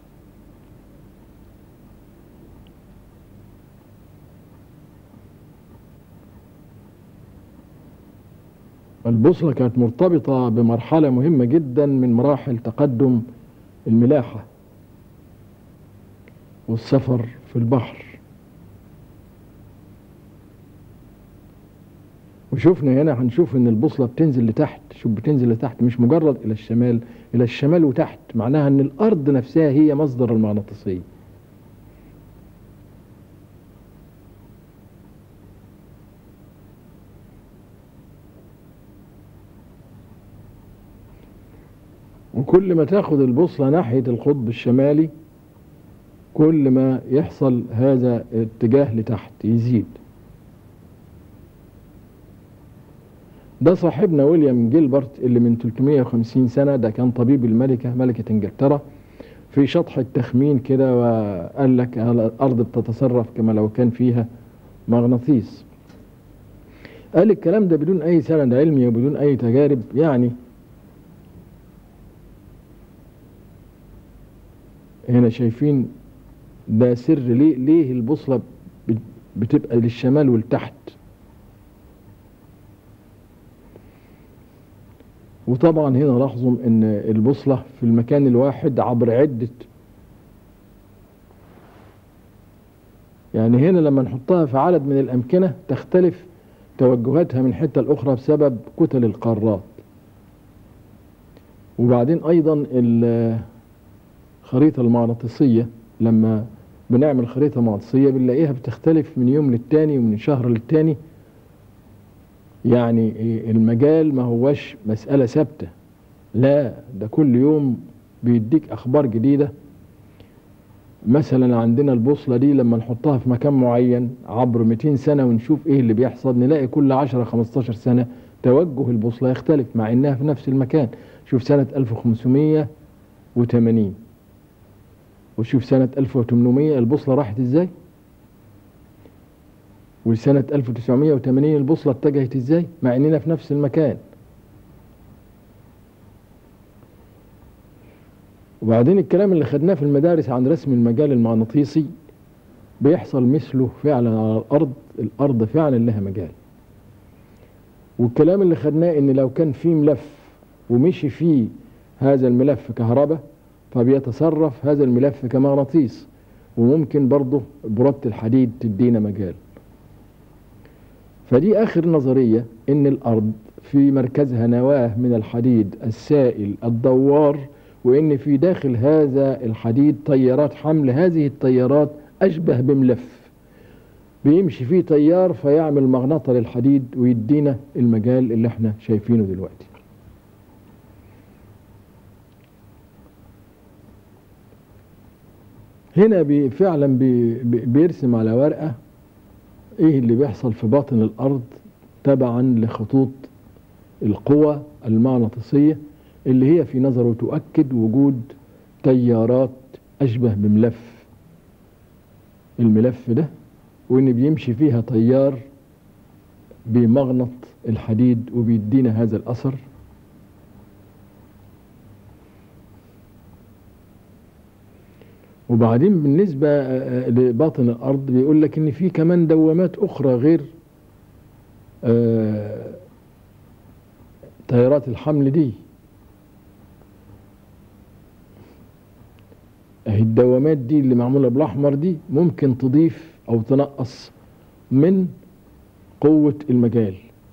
البوصلة كانت مرتبطة بمرحلة مهمة جدا من مراحل تقدم الملاحة والسفر في البحر وشوفنا هنا هنشوف ان البوصلة بتنزل لتحت شوف بتنزل لتحت مش مجرد الى الشمال الى الشمال وتحت معناها ان الارض نفسها هي مصدر المغناطيسية وكل ما تاخد البوصلة ناحية القطب الشمالي كل ما يحصل هذا اتجاه لتحت يزيد ده صاحبنا ويليام جيلبرت اللي من 350 سنة ده كان طبيب الملكة ملكة انجلترا في شطح التخمين كده وقال لك الأرض بتتصرف كما لو كان فيها مغناطيس قال الكلام ده بدون أي سند علمي وبدون أي تجارب يعني هنا شايفين ده سر ليه ليه البوصلة بتبقى للشمال ولتحت وطبعا هنا لاحظوا ان البوصلة في المكان الواحد عبر عدة يعني هنا لما نحطها في عدد من الأمكنة تختلف توجهاتها من حتة الأخرى بسبب كتل القارات وبعدين أيضا الخريطة المغناطيسية لما بنعمل خريطة مغناطيسية بنلاقيها بتختلف من يوم للتاني ومن شهر للتاني يعني إيه المجال ما هوش مسألة ثابتة لا ده كل يوم بيديك أخبار جديدة مثلا عندنا البوصلة دي لما نحطها في مكان معين عبر 200 سنة ونشوف ايه اللي بيحصل نلاقي كل 10 15 سنة توجه البوصلة يختلف مع انها في نفس المكان شوف سنة 1580 وشوف سنة 1800 البوصلة راحت ازاي وسنة 1980 البوصلة اتجهت ازاي مع اننا في نفس المكان وبعدين الكلام اللي خدناه في المدارس عن رسم المجال المغناطيسي بيحصل مثله فعلا على الارض الارض فعلا لها مجال والكلام اللي خدناه ان لو كان في ملف ومشي فيه هذا الملف كهرباء فبيتصرف هذا الملف كمغناطيس وممكن برضه بربط الحديد تدينا مجال فدي اخر نظرية ان الارض في مركزها نواة من الحديد السائل الدوار وان في داخل هذا الحديد تيارات حمل هذه التيارات اشبه بملف بيمشي فيه تيار فيعمل مغناطة للحديد ويدينا المجال اللي احنا شايفينه دلوقتي هنا بي فعلا بي بي بيرسم على ورقة ايه اللي بيحصل في باطن الارض تبعا لخطوط القوى المغناطيسية اللي هي في نظره تؤكد وجود تيارات أشبه بملف الملف ده وإن بيمشي فيها تيار بمغنط الحديد وبيدينا هذا الأثر وبعدين بالنسبة لباطن الأرض بيقول لك إن في كمان دوامات أخرى غير تيارات الحمل دي اهي الدوامات دي اللي معمولة بالاحمر دي ممكن تضيف او تنقص من قوة المجال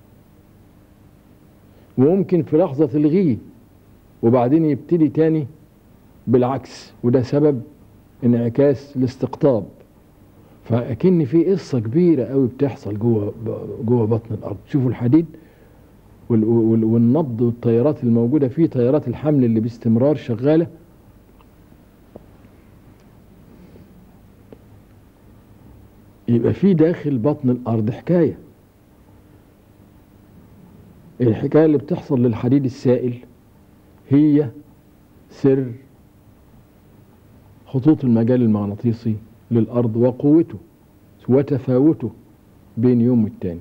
وممكن في لحظة تلغيه وبعدين يبتدي تاني بالعكس وده سبب انعكاس الاستقطاب فاكن في قصة كبيرة قوي بتحصل جوه جوه بطن الارض شوفوا الحديد والنبض والتيارات الموجودة فيه تيارات الحمل اللي باستمرار شغالة يبقى في داخل بطن الارض حكايه الحكايه اللي بتحصل للحديد السائل هي سر خطوط المجال المغناطيسي للارض وقوته وتفاوته بين يوم والتاني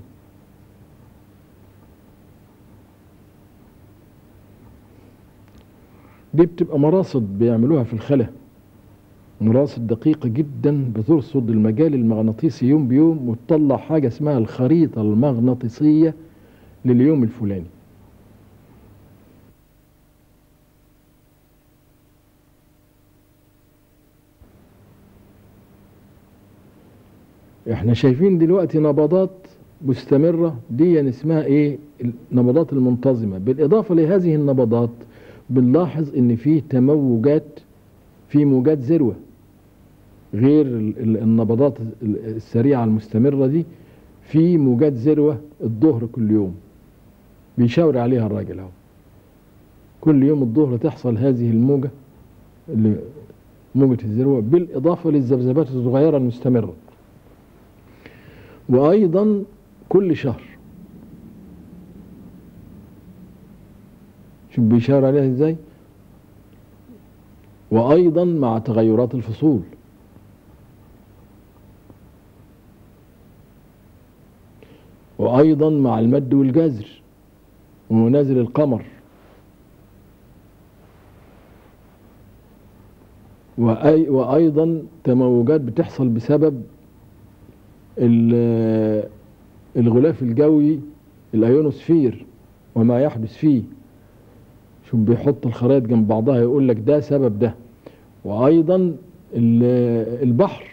دي بتبقى مراصد بيعملوها في الخلا مراصد دقيقة جدا بترصد المجال المغناطيسي يوم بيوم وتطلع حاجة اسمها الخريطة المغناطيسية لليوم الفلاني احنا شايفين دلوقتي نبضات مستمرة دي اسمها ايه النبضات المنتظمة بالاضافة لهذه النبضات بنلاحظ ان في تموجات في موجات ذروة غير النبضات السريعة المستمرة دي في موجات ذروة الظهر كل يوم بيشاور عليها الراجل اهو كل يوم الظهر تحصل هذه الموجة اللي موجة الذروة بالإضافة للذبذبات الصغيرة المستمرة وأيضا كل شهر شوف بيشاور عليها ازاي وأيضا مع تغيرات الفصول وأيضا مع المد والجزر ومنازل القمر وأي وأيضا تموجات بتحصل بسبب الغلاف الجوي الأيونوسفير وما يحدث فيه شوف بيحط الخرائط جنب بعضها يقول لك ده سبب ده وأيضا البحر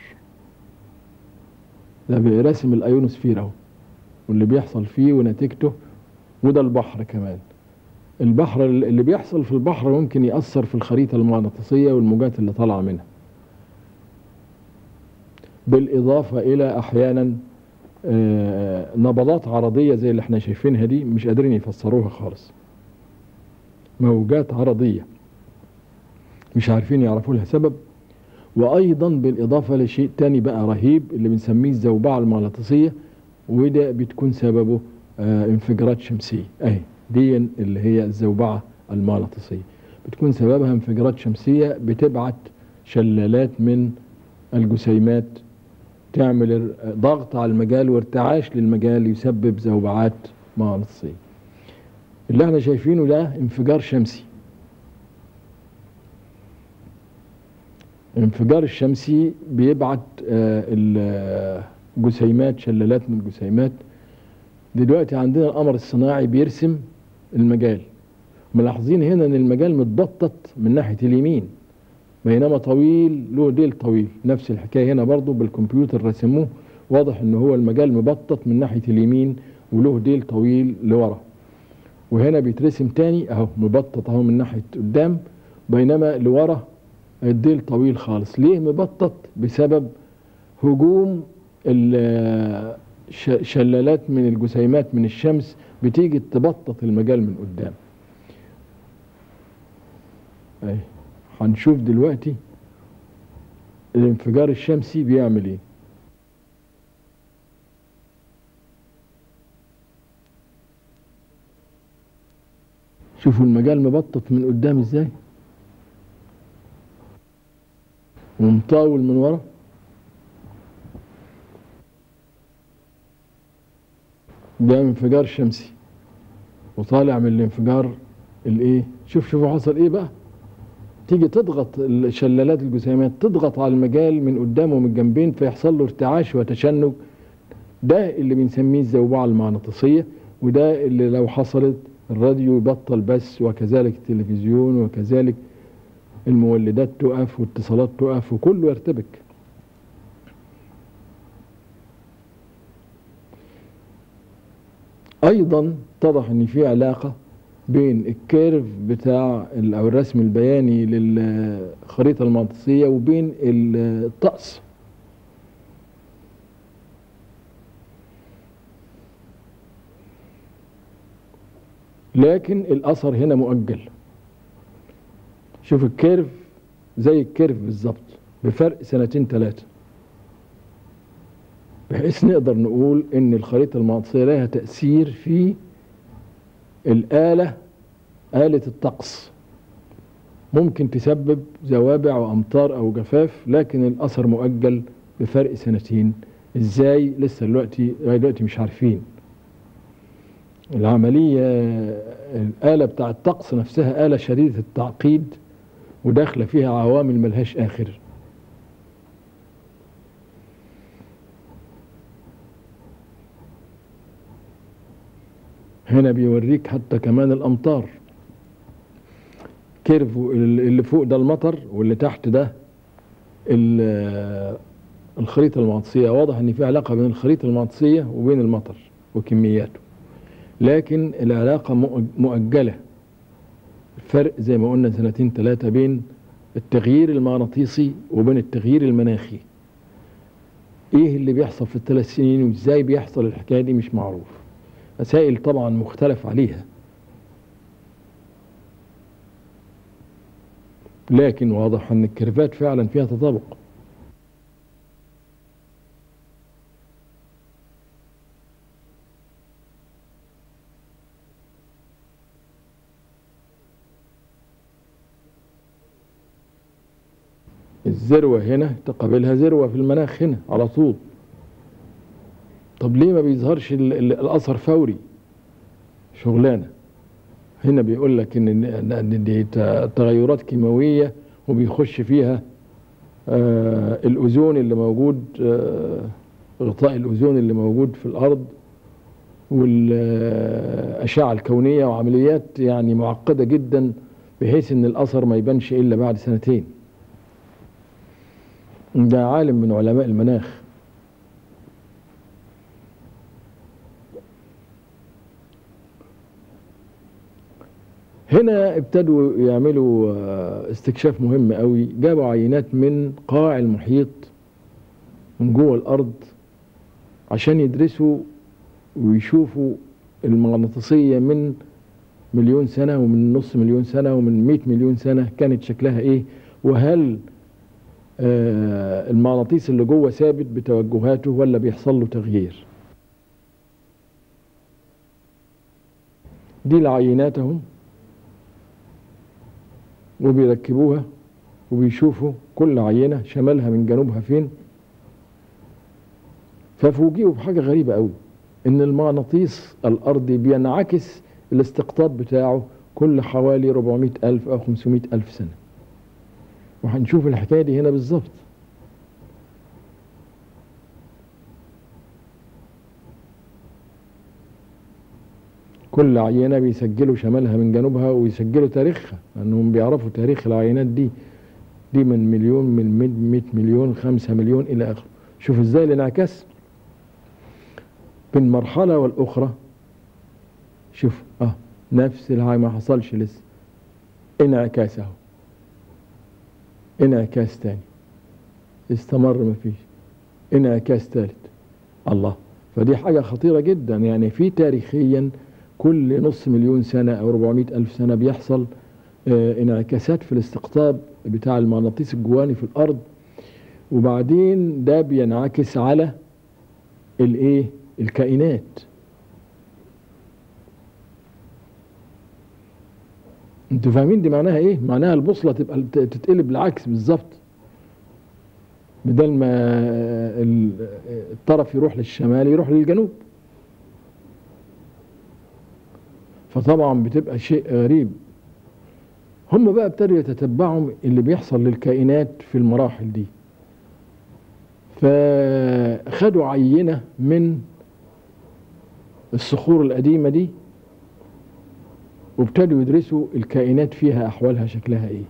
ده برسم الأيونوسفير أهو واللي بيحصل فيه ونتيجته وده البحر كمان البحر اللي بيحصل في البحر ممكن يأثر في الخريطة المغناطيسية والموجات اللي طالعة منها بالإضافة إلى أحيانا آه، نبضات عرضية زي اللي احنا شايفينها دي مش قادرين يفسروها خالص موجات عرضية مش عارفين يعرفوا لها سبب وأيضا بالإضافة لشيء تاني بقى رهيب اللي بنسميه الزوبعة المغناطيسية وده بتكون سببه آه، انفجارات شمسية أهي دي اللي هي الزوبعة المغناطيسية بتكون سببها انفجارات شمسية بتبعت شلالات من الجسيمات تعمل ضغط على المجال وارتعاش للمجال يسبب زوبعات مغناطيسية اللي احنا شايفينه ده انفجار شمسي الانفجار الشمسي بيبعت آه، الجسيمات شلالات من الجسيمات دلوقتي عندنا القمر الصناعي بيرسم المجال ملاحظين هنا ان المجال متبطط من ناحية اليمين بينما طويل له ديل طويل نفس الحكاية هنا برضو بالكمبيوتر رسموه واضح ان هو المجال مبطط من ناحية اليمين وله ديل طويل لورا وهنا بيترسم تاني اهو مبطط اهو من ناحية قدام بينما لورا الديل طويل خالص ليه مبطط بسبب هجوم الشلالات من الجسيمات من الشمس بتيجي تبطط المجال من قدام اهي هنشوف دلوقتي الانفجار الشمسي بيعمل ايه شوفوا المجال مبطط من قدام ازاي ومطاول من ورا ده انفجار شمسي وطالع من الانفجار الايه شوف شوفوا حصل ايه بقى تيجي تضغط الشلالات الجسيمات تضغط على المجال من قدام ومن الجنبين فيحصل له ارتعاش وتشنج ده اللي بنسميه الزوبعة المغناطيسية وده اللي لو حصلت الراديو يبطل بس وكذلك التلفزيون وكذلك المولدات تقف واتصالات تقف وكله يرتبك ايضا اتضح ان في علاقه بين الكيرف بتاع او الرسم البياني للخريطه المغناطيسيه وبين الطقس لكن الاثر هنا مؤجل شوف الكيرف زي الكيرف بالظبط بفرق سنتين ثلاثه بحيث نقدر نقول ان الخريطه المغناطيسيه لها تاثير في الآلة آلة الطقس ممكن تسبب زوابع وأمطار أو جفاف لكن الأثر مؤجل بفرق سنتين إزاي لسه دلوقتي لغاية دلوقتي مش عارفين العملية الآلة بتاع الطقس نفسها آلة شديدة التعقيد وداخلة فيها عوامل ملهاش آخر هنا بيوريك حتى كمان الامطار كيرف اللي فوق ده المطر واللي تحت ده الخريطة المغناطيسية واضح ان في علاقة بين الخريطة المغناطيسية وبين المطر وكمياته لكن العلاقة مؤجلة فرق زي ما قلنا سنتين ثلاثة بين التغيير المغناطيسي وبين التغيير المناخي ايه اللي بيحصل في الثلاث سنين وازاي بيحصل الحكاية دي مش معروف مسائل طبعا مختلف عليها لكن واضح ان الكيرفات فعلا فيها تطابق الذروة هنا تقابلها ذروة في المناخ هنا على طول طب ليه ما بيظهرش الاثر فوري شغلانه هنا بيقول لك ان دي تغيرات كيماويه وبيخش فيها آه الاوزون اللي موجود آه غطاء الاوزون اللي موجود في الارض والاشعه الكونيه وعمليات يعني معقده جدا بحيث ان الاثر ما يبانش الا بعد سنتين ده عالم من علماء المناخ هنا ابتدوا يعملوا استكشاف مهم قوي جابوا عينات من قاع المحيط من جوه الارض عشان يدرسوا ويشوفوا المغناطيسيه من مليون سنه ومن نص مليون سنه ومن 100 مليون سنه كانت شكلها ايه وهل آه المغناطيس اللي جوه ثابت بتوجهاته ولا بيحصل له تغيير دي العينات اهم وبيركبوها وبيشوفوا كل عينة شمالها من جنوبها فين ففوجئوا بحاجة غريبة قوي ان المغناطيس الارضي بينعكس الاستقطاب بتاعه كل حوالي 400 ألف أو 500 ألف سنة وهنشوف الحكاية دي هنا بالظبط كل عينة بيسجلوا شمالها من جنوبها ويسجلوا تاريخها لأنهم بيعرفوا تاريخ العينات دي دي من مليون من 100 مليون 5 مليون إلى آخره شوف ازاي الانعكاس بين مرحلة والأخرى شوف اه نفس الهاي ما حصلش لسه انعكاس اهو انعكاس تاني استمر ما فيش انعكاس ثالث الله فدي حاجة خطيرة جدا يعني في تاريخيا كل نص مليون سنة أو 400 ألف سنة بيحصل آه انعكاسات في الاستقطاب بتاع المغناطيس الجواني في الأرض وبعدين ده بينعكس على الايه الكائنات انتوا فاهمين دي معناها ايه معناها البوصله تبقى تتقلب العكس بالظبط بدل ما الطرف يروح للشمال يروح للجنوب فطبعا بتبقى شيء غريب هم بقى ابتدوا يتتبعوا اللي بيحصل للكائنات في المراحل دي فخدوا عينة من الصخور القديمة دي وابتدوا يدرسوا الكائنات فيها أحوالها شكلها إيه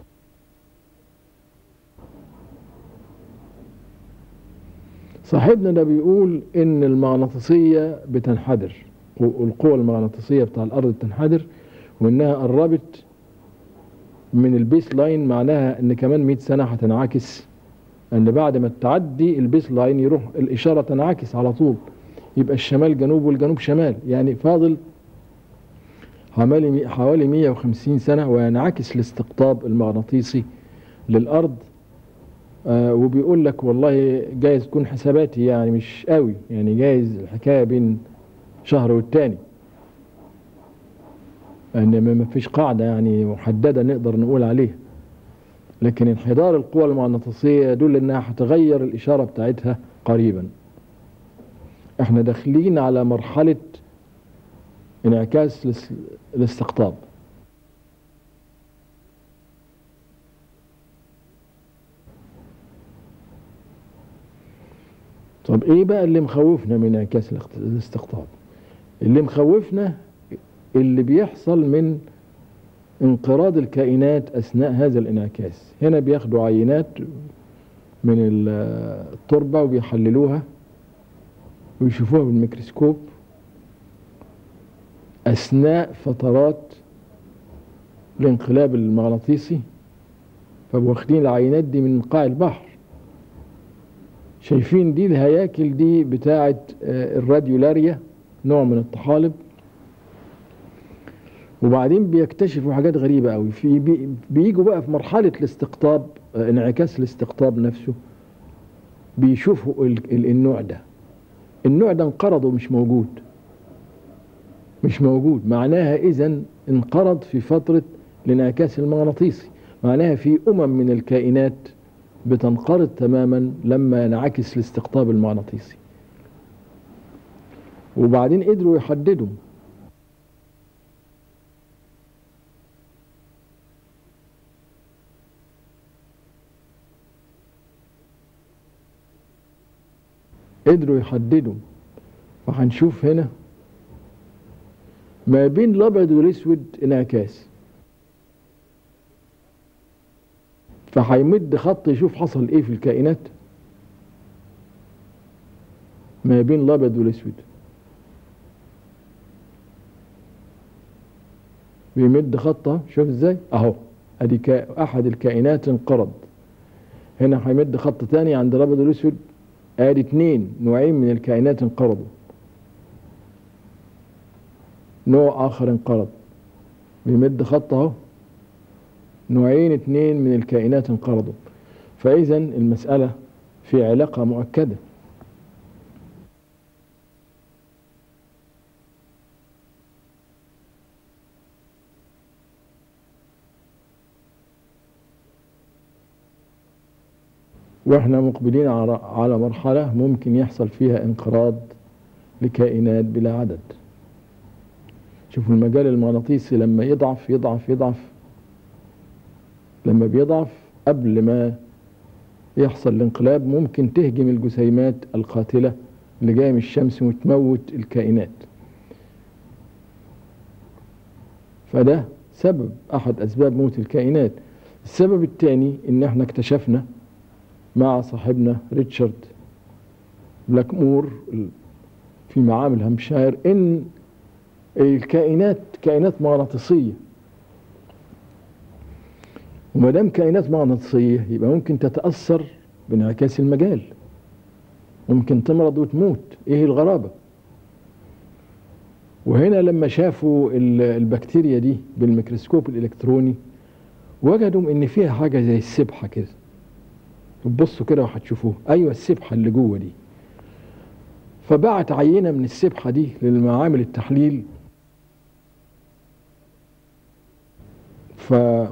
صاحبنا ده بيقول إن المغناطيسية بتنحدر القوة المغناطيسية بتاع الأرض بتنحدر وإنها قربت من البيس لاين معناها إن كمان 100 سنة هتنعكس ان بعد ما تعدي البيس لاين يروح الاشاره تنعكس على طول يبقى الشمال جنوب والجنوب شمال يعني فاضل حوالي حوالي 150 سنه وينعكس الاستقطاب المغناطيسي للارض آه وبيقول لك والله جايز تكون حساباتي يعني مش قوي يعني جايز الحكايه بين شهر والتاني ان ما فيش قاعده يعني محدده نقدر نقول عليها لكن انحدار القوى المغناطيسية يدل انها هتغير الاشارة بتاعتها قريبا احنا داخلين على مرحلة انعكاس الاستقطاب طب ايه بقى اللي مخوفنا من انعكاس الاستقطاب اللي مخوفنا اللي بيحصل من انقراض الكائنات أثناء هذا الانعكاس هنا بياخدوا عينات من التربة وبيحللوها ويشوفوها بالميكروسكوب أثناء فترات الانقلاب المغناطيسي فواخدين العينات دي من قاع البحر شايفين دي الهياكل دي بتاعة الراديولاريا نوع من الطحالب وبعدين بيكتشفوا حاجات غريبة قوي في بي بيجوا بقى في مرحلة الاستقطاب انعكاس الاستقطاب نفسه بيشوفوا ال ال النوع ده النوع ده انقرض ومش موجود مش موجود معناها اذا انقرض في فترة الانعكاس المغناطيسي معناها في امم من الكائنات بتنقرض تماما لما ينعكس الاستقطاب المغناطيسي وبعدين قدروا يحددوا قدروا يحددوا فهنشوف هنا ما بين الابيض والاسود انعكاس فهيمد خط يشوف حصل ايه في الكائنات ما بين الابيض والاسود بيمد خطه شوف ازاي اهو ادي احد الكائنات انقرض هنا هيمد خط تاني عند الابيض والاسود ادي اتنين نوعين من الكائنات انقرضوا نوع اخر انقرض بيمد خط اهو نوعين اتنين من الكائنات انقرضوا فاذا المسألة في علاقة مؤكدة واحنا مقبلين على على مرحلة ممكن يحصل فيها انقراض لكائنات بلا عدد شوفوا المجال المغناطيسي لما يضعف يضعف يضعف لما بيضعف قبل ما يحصل الانقلاب ممكن تهجم الجسيمات القاتلة اللي جاية من الشمس وتموت الكائنات فده سبب أحد أسباب موت الكائنات السبب الثاني إن احنا اكتشفنا مع صاحبنا ريتشارد بلاكمور في معامل هامشاير ان الكائنات كائنات مغناطيسيه وما دام كائنات مغناطيسيه يبقى ممكن تتاثر بانعكاس المجال ممكن تمرض وتموت ايه الغرابه وهنا لما شافوا البكتيريا دي بالميكروسكوب الالكتروني وجدوا ان فيها حاجه زي السبحه كده بصوا كده وهتشوفوه ايوه السبحه اللي جوه دي فبعت عينه من السبحه دي للمعامل التحليل ف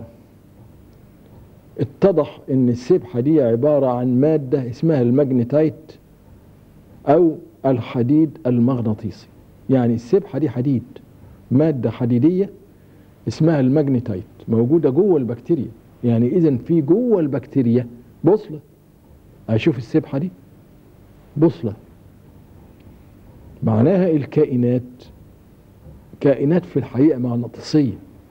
اتضح ان السبحه دي عباره عن ماده اسمها الماجنتايت او الحديد المغناطيسي يعني السبحه دي حديد ماده حديديه اسمها الماجنتايت موجوده جوه البكتيريا يعني اذا في جوه البكتيريا بوصلة أشوف السبحة دي بوصلة معناها الكائنات كائنات في الحقيقة مغناطيسية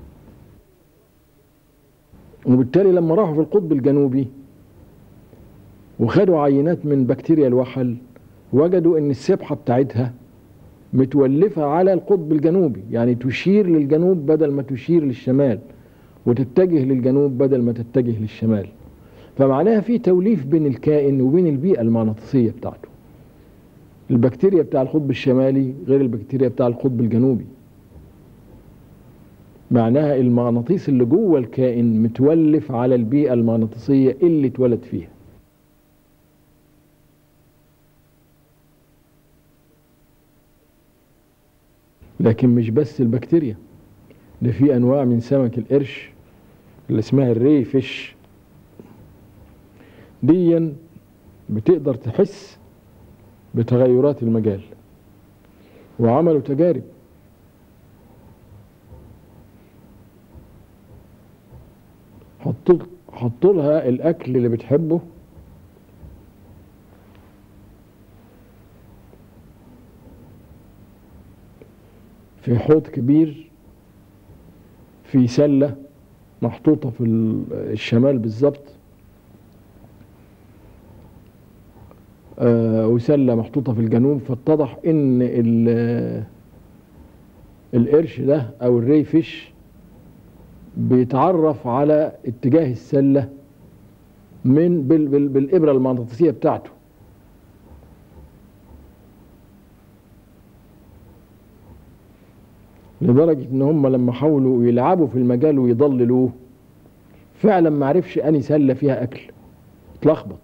وبالتالي لما راحوا في القطب الجنوبي وخدوا عينات من بكتيريا الوحل وجدوا ان السبحة بتاعتها متولفة على القطب الجنوبي يعني تشير للجنوب بدل ما تشير للشمال وتتجه للجنوب بدل ما تتجه للشمال فمعناها في توليف بين الكائن وبين البيئة المغناطيسية بتاعته البكتيريا بتاع القطب الشمالي غير البكتيريا بتاع القطب الجنوبي معناها المغناطيس اللي جوه الكائن متولف على البيئة المغناطيسية اللي اتولد فيها لكن مش بس البكتيريا ده في انواع من سمك القرش اللي اسمها الري فيش ديا بتقدر تحس بتغيرات المجال وعملوا تجارب حطوا حطوا لها الاكل اللي بتحبه في حوض كبير في سله محطوطه في الشمال بالظبط آه وسله محطوطه في الجنوب فاتضح ان القرش ده او الري فيش بيتعرف على اتجاه السله من بال بال بالابره المغناطيسيه بتاعته لدرجه ان هم لما حاولوا يلعبوا في المجال ويضللوه فعلا ما عرفش اني سله فيها اكل اتلخبط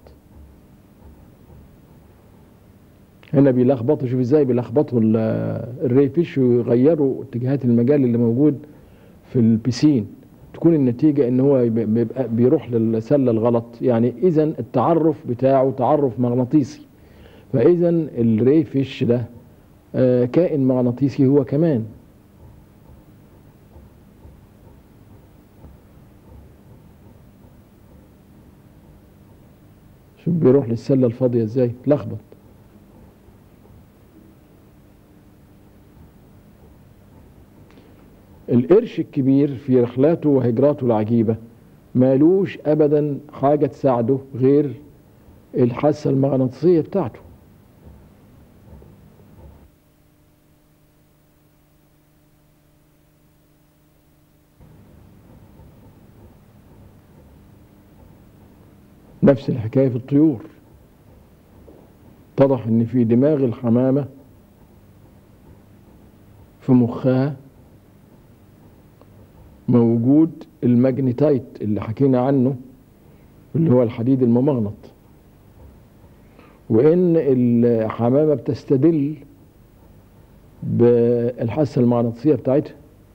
هنا بيلخبطوا شوف ازاي بيلخبطوا الري فيش ويغيروا اتجاهات المجال اللي موجود في البسين تكون النتيجة ان هو بيبقى بيروح للسلة الغلط يعني اذا التعرف بتاعه تعرف مغناطيسي فاذا الري فيش ده كائن مغناطيسي هو كمان شوف بيروح للسلة الفاضية ازاي لخبط القرش الكبير في رحلاته وهجراته العجيبة مالوش أبدا حاجة تساعده غير الحاسة المغناطيسية بتاعته نفس الحكاية في الطيور اتضح ان في دماغ الحمامة في مخها موجود الماجنيتايت اللي حكينا عنه اللي هو الحديد الممغنط وان الحمامة بتستدل بالحاسة المغناطيسية بتاعتها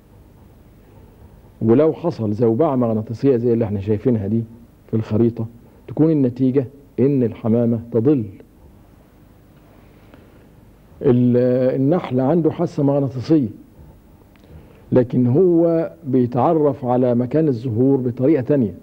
ولو حصل زوبعة مغناطيسية زي اللي احنا شايفينها دي في الخريطة تكون النتيجة ان الحمامة تضل النحل عنده حاسة مغناطيسية لكن هو بيتعرف على مكان الزهور بطريقة تانية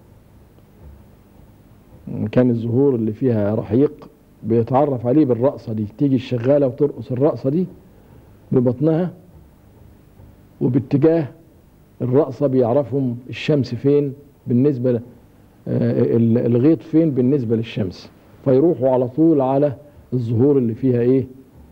مكان الزهور اللي فيها رحيق بيتعرف عليه بالرقصة دي تيجي الشغالة وترقص الرقصة دي ببطنها وباتجاه الرقصة بيعرفهم الشمس فين بالنسبة ل- آه، ال- الغيط فين بالنسبة للشمس فيروحوا على طول على الزهور اللي فيها ايه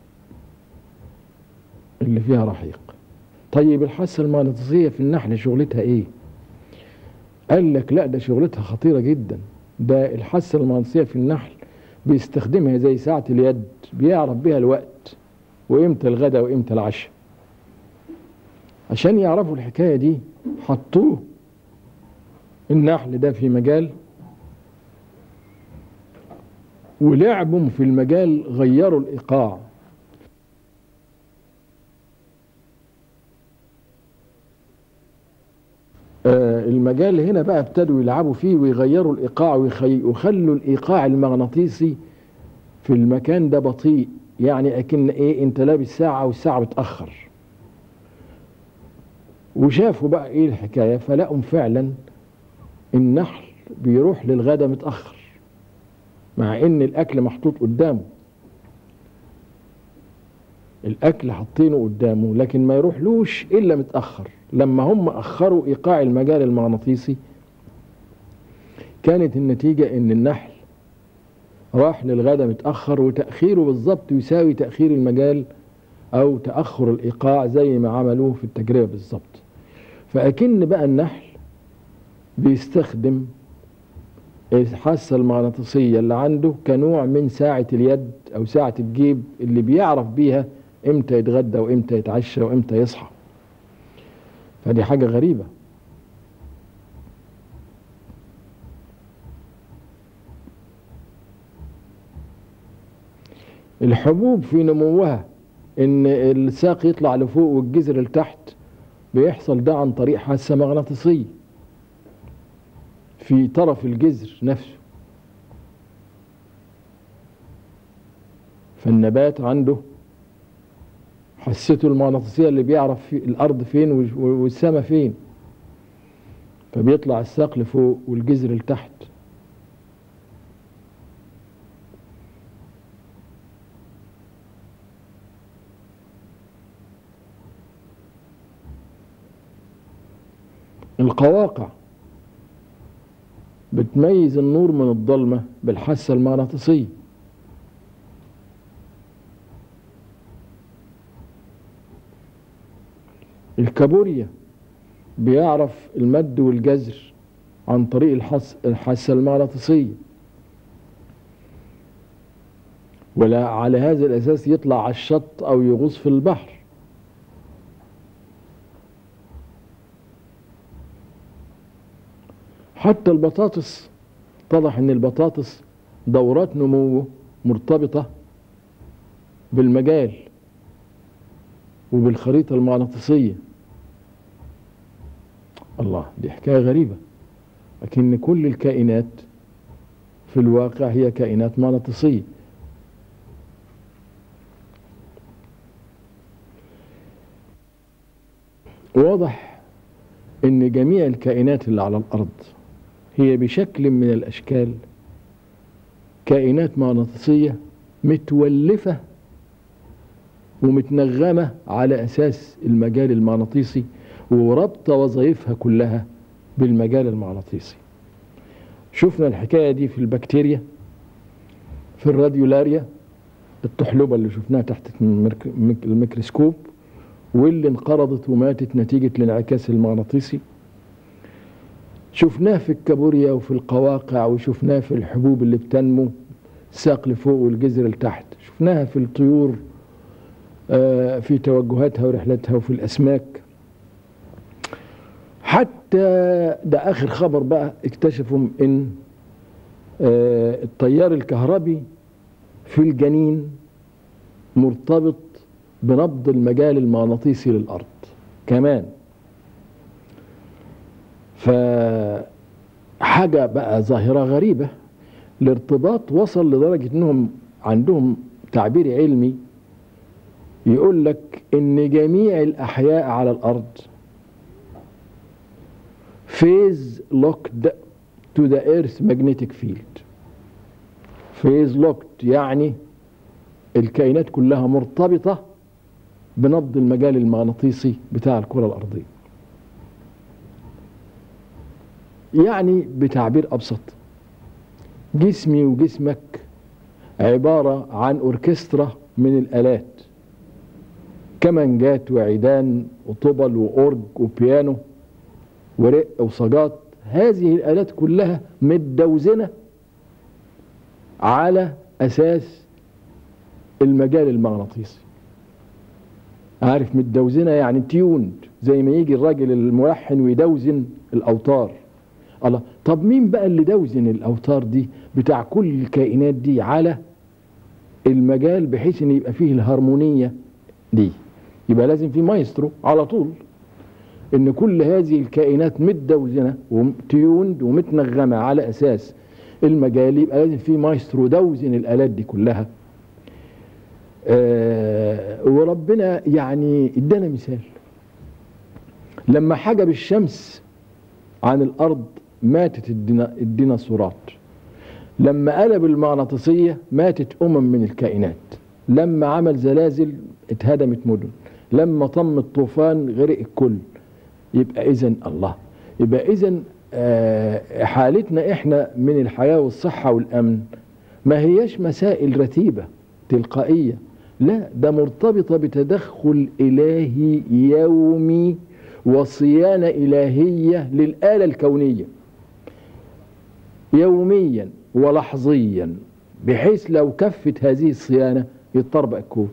اللي فيها رحيق طيب الحاسة المغناطيسية في النحل شغلتها ايه قال لك لا ده شغلتها خطيرة جدا ده الحاسة المغناطيسية في النحل بيستخدمها زي ساعة اليد بيعرف بيها الوقت وامتى الغداء وامتى العشاء عشان يعرفوا الحكاية دي حطوه النحل ده في مجال ولعبهم في المجال غيروا الإيقاع آه، المجال هنا بقى ابتدوا يلعبوا فيه ويغيروا الإيقاع ويخي- ويخلوا الإيقاع المغناطيسي في المكان ده بطيء يعني أكن إيه أنت لابس ساعة والساعة بتأخر وشافوا بقى إيه الحكاية فلقوا فعلا النحل بيروح للغدا متأخر مع إن الأكل محطوط قدامه الأكل حاطينه قدامه لكن ما يروحلوش إلا متأخر لما هم أخروا إيقاع المجال المغناطيسي كانت النتيجة إن النحل راح للغدا متأخر وتأخيره بالظبط يساوي تأخير المجال أو تأخر الإيقاع زي ما عملوه في التجربة بالظبط فأكن بقى النحل بيستخدم الحاسة المغناطيسية اللي عنده كنوع من ساعة اليد أو ساعة الجيب اللي بيعرف بيها إمتى يتغدى وإمتى يتعشى وإمتى يصحى فدي حاجة غريبة الحبوب في نموها ان الساق يطلع لفوق والجذر لتحت بيحصل ده عن طريق حاسة مغناطيسية في طرف الجذر نفسه فالنبات عنده حسته المغناطيسية اللي بيعرف في الأرض فين والسماء فين فبيطلع الساق لفوق والجذر لتحت القواقع بتميز النور من الظلمة بالحاسة المغناطيسية الكابوريا بيعرف المد والجزر عن طريق الحس الحاسة المغناطيسية ولا على هذا الأساس يطلع على الشط أو يغوص في البحر حتى البطاطس اتضح ان البطاطس دورات نموه مرتبطة بالمجال وبالخريطة المغناطيسية الله دي حكاية غريبة لكن كل الكائنات في الواقع هي كائنات مغناطيسية واضح ان جميع الكائنات اللي على الارض هي بشكل من الاشكال كائنات مغناطيسيه متولفه ومتنغمه على اساس المجال المغناطيسي ورابطه وظائفها كلها بالمجال المغناطيسي شفنا الحكايه دي في البكتيريا في الراديولاريا الطحلبه اللي شفناها تحت الميكروسكوب واللي انقرضت وماتت نتيجة الانعكاس المغناطيسي شفناه في الكابوريا وفي القواقع وشفناه في الحبوب اللي بتنمو الساق لفوق والجذر لتحت شفناها في الطيور آه، في توجهاتها ورحلتها وفي الأسماك حتى ده آخر خبر بقى اكتشفوا إن آه، التيار الكهربي في الجنين مرتبط بنبض المجال المغناطيسي للأرض كمان فحاجة بقى ظاهرة غريبة الارتباط وصل لدرجة انهم عندهم تعبير علمي يقول لك ان جميع الاحياء على الارض phase locked to the earth magnetic field phase locked يعني الكائنات كلها مرتبطة بنبض المجال المغناطيسي بتاع الكرة الأرضية يعني بتعبير أبسط جسمي وجسمك عبارة عن أوركسترا من الآلات كمانجات وعيدان وطبل وأورج وبيانو ورق وصاجات هذه الآلات كلها متدوزنة على أساس المجال المغناطيسي عارف متدوزنة يعني تيوند زي ما يجي الراجل الملحن ويدوزن الأوتار الله طب مين بقى اللي دوزن الأوتار دي بتاع كل الكائنات دي على المجال بحيث ان يبقى فيه الهارمونية دي يبقى لازم في مايسترو على طول ان كل هذه الكائنات متدوزنة وتيوند ومتنغمة على اساس المجال يبقى لازم في مايسترو دوزن الالات دي كلها آه وربنا يعني ادانا مثال لما حجب الشمس عن الارض ماتت الدينا الديناصورات لما قلب المغناطيسية ماتت أمم من الكائنات لما عمل زلازل اتهدمت مدن لما طم الطوفان غرق الكل يبقى إذن الله يبقى إذن آه حالتنا إحنا من الحياة والصحة والأمن ما هيش مسائل رتيبة تلقائية لا ده مرتبطة بتدخل إلهي يومي وصيانة إلهية للآلة الكونية يوميا ولحظيا بحيث لو كفت هذه الصيانة يضطرب الكون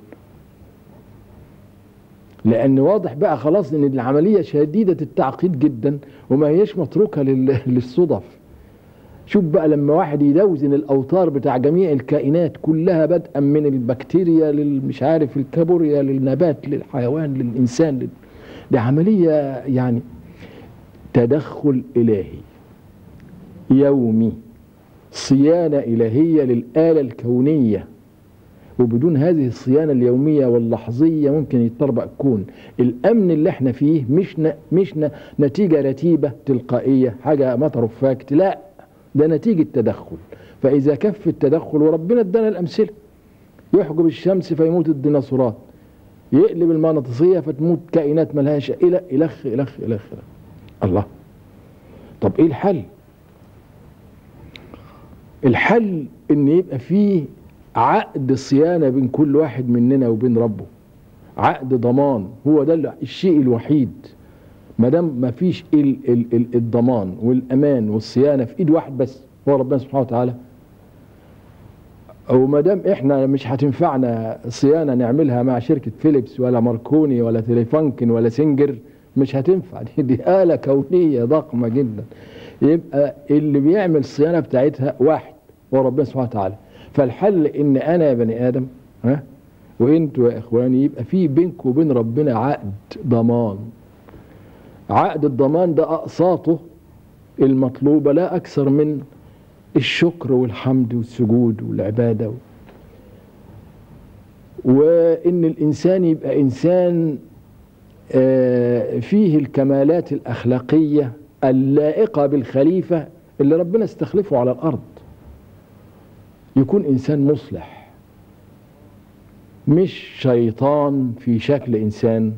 لأن واضح بقى خلاص إن العملية شديدة التعقيد جدا وما هيش متروكة للصدف شوف بقى لما واحد يدوزن الأوتار بتاع جميع الكائنات كلها بدءا من البكتيريا للمش عارف الكابوريا للنبات للحيوان للإنسان لل... دي عملية يعني تدخل إلهي يومي صيانة إلهية للآلة الكونية وبدون هذه الصيانة اليومية واللحظية ممكن يتطربق الكون الأمن اللي احنا فيه مش ن... مش ن... نتيجة رتيبة تلقائية حاجة مطر فاكت لا ده نتيجة تدخل فإذا كف التدخل وربنا ادانا الأمثلة يحجب الشمس فيموت الديناصورات يقلب المغناطيسية فتموت كائنات ملهاش إلى إلخ إلخ إلخ الله طب إيه الحل؟ الحل ان يبقى فيه عقد صيانة بين كل واحد مننا وبين ربه عقد ضمان هو ده الشيء الوحيد ما دام ما فيش ال ال ال الضمان والامان والصيانه في ايد واحد بس هو ربنا سبحانه وتعالى او ما دام احنا مش هتنفعنا صيانه نعملها مع شركه فيليبس ولا ماركوني ولا تليفانكن ولا سنجر مش هتنفع دي, دي آلة كونية ضخمة جدا يبقى اللي بيعمل الصيانة بتاعتها واحد هو ربنا سبحانه وتعالى فالحل ان انا يا بني ادم ها وانتوا يا اخواني يبقى في بينك وبين ربنا عقد ضمان عقد الضمان ده اقساطه المطلوبة لا اكثر من الشكر والحمد والسجود والعبادة وان الانسان يبقى انسان فيه الكمالات الاخلاقيه اللائقه بالخليفه اللي ربنا استخلفه على الارض يكون انسان مصلح مش شيطان في شكل انسان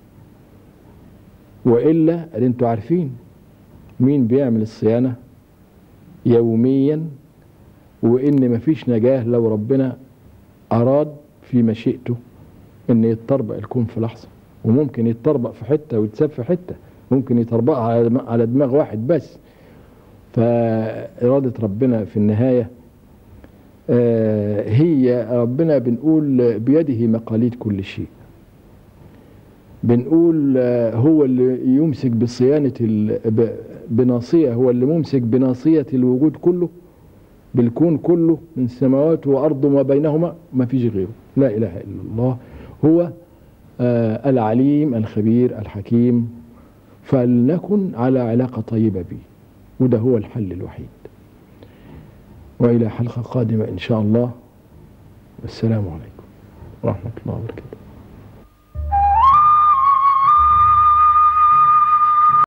والا انتوا عارفين مين بيعمل الصيانه يوميا وان مفيش نجاه لو ربنا اراد في مشيئته ان يتطربق الكون في لحظه وممكن يتطربق في حته ويتساب في حته ممكن يطربقها على دماغ واحد بس فإرادة ربنا في النهاية آه، هي ربنا بنقول بيده مقاليد كل شيء بنقول آه، هو اللي يمسك بصيانة ال- ب- بناصية هو اللي ممسك بناصية الوجود كله بالكون كله من سماوات وأرض وما بينهما ما فيش غيره لا إله إلا الله هو آه، العليم الخبير الحكيم فلنكن على علاقة طيبة به وده هو الحل الوحيد وإلى حلقة قادمة إن شاء الله والسلام عليكم ورحمة الله وبركاته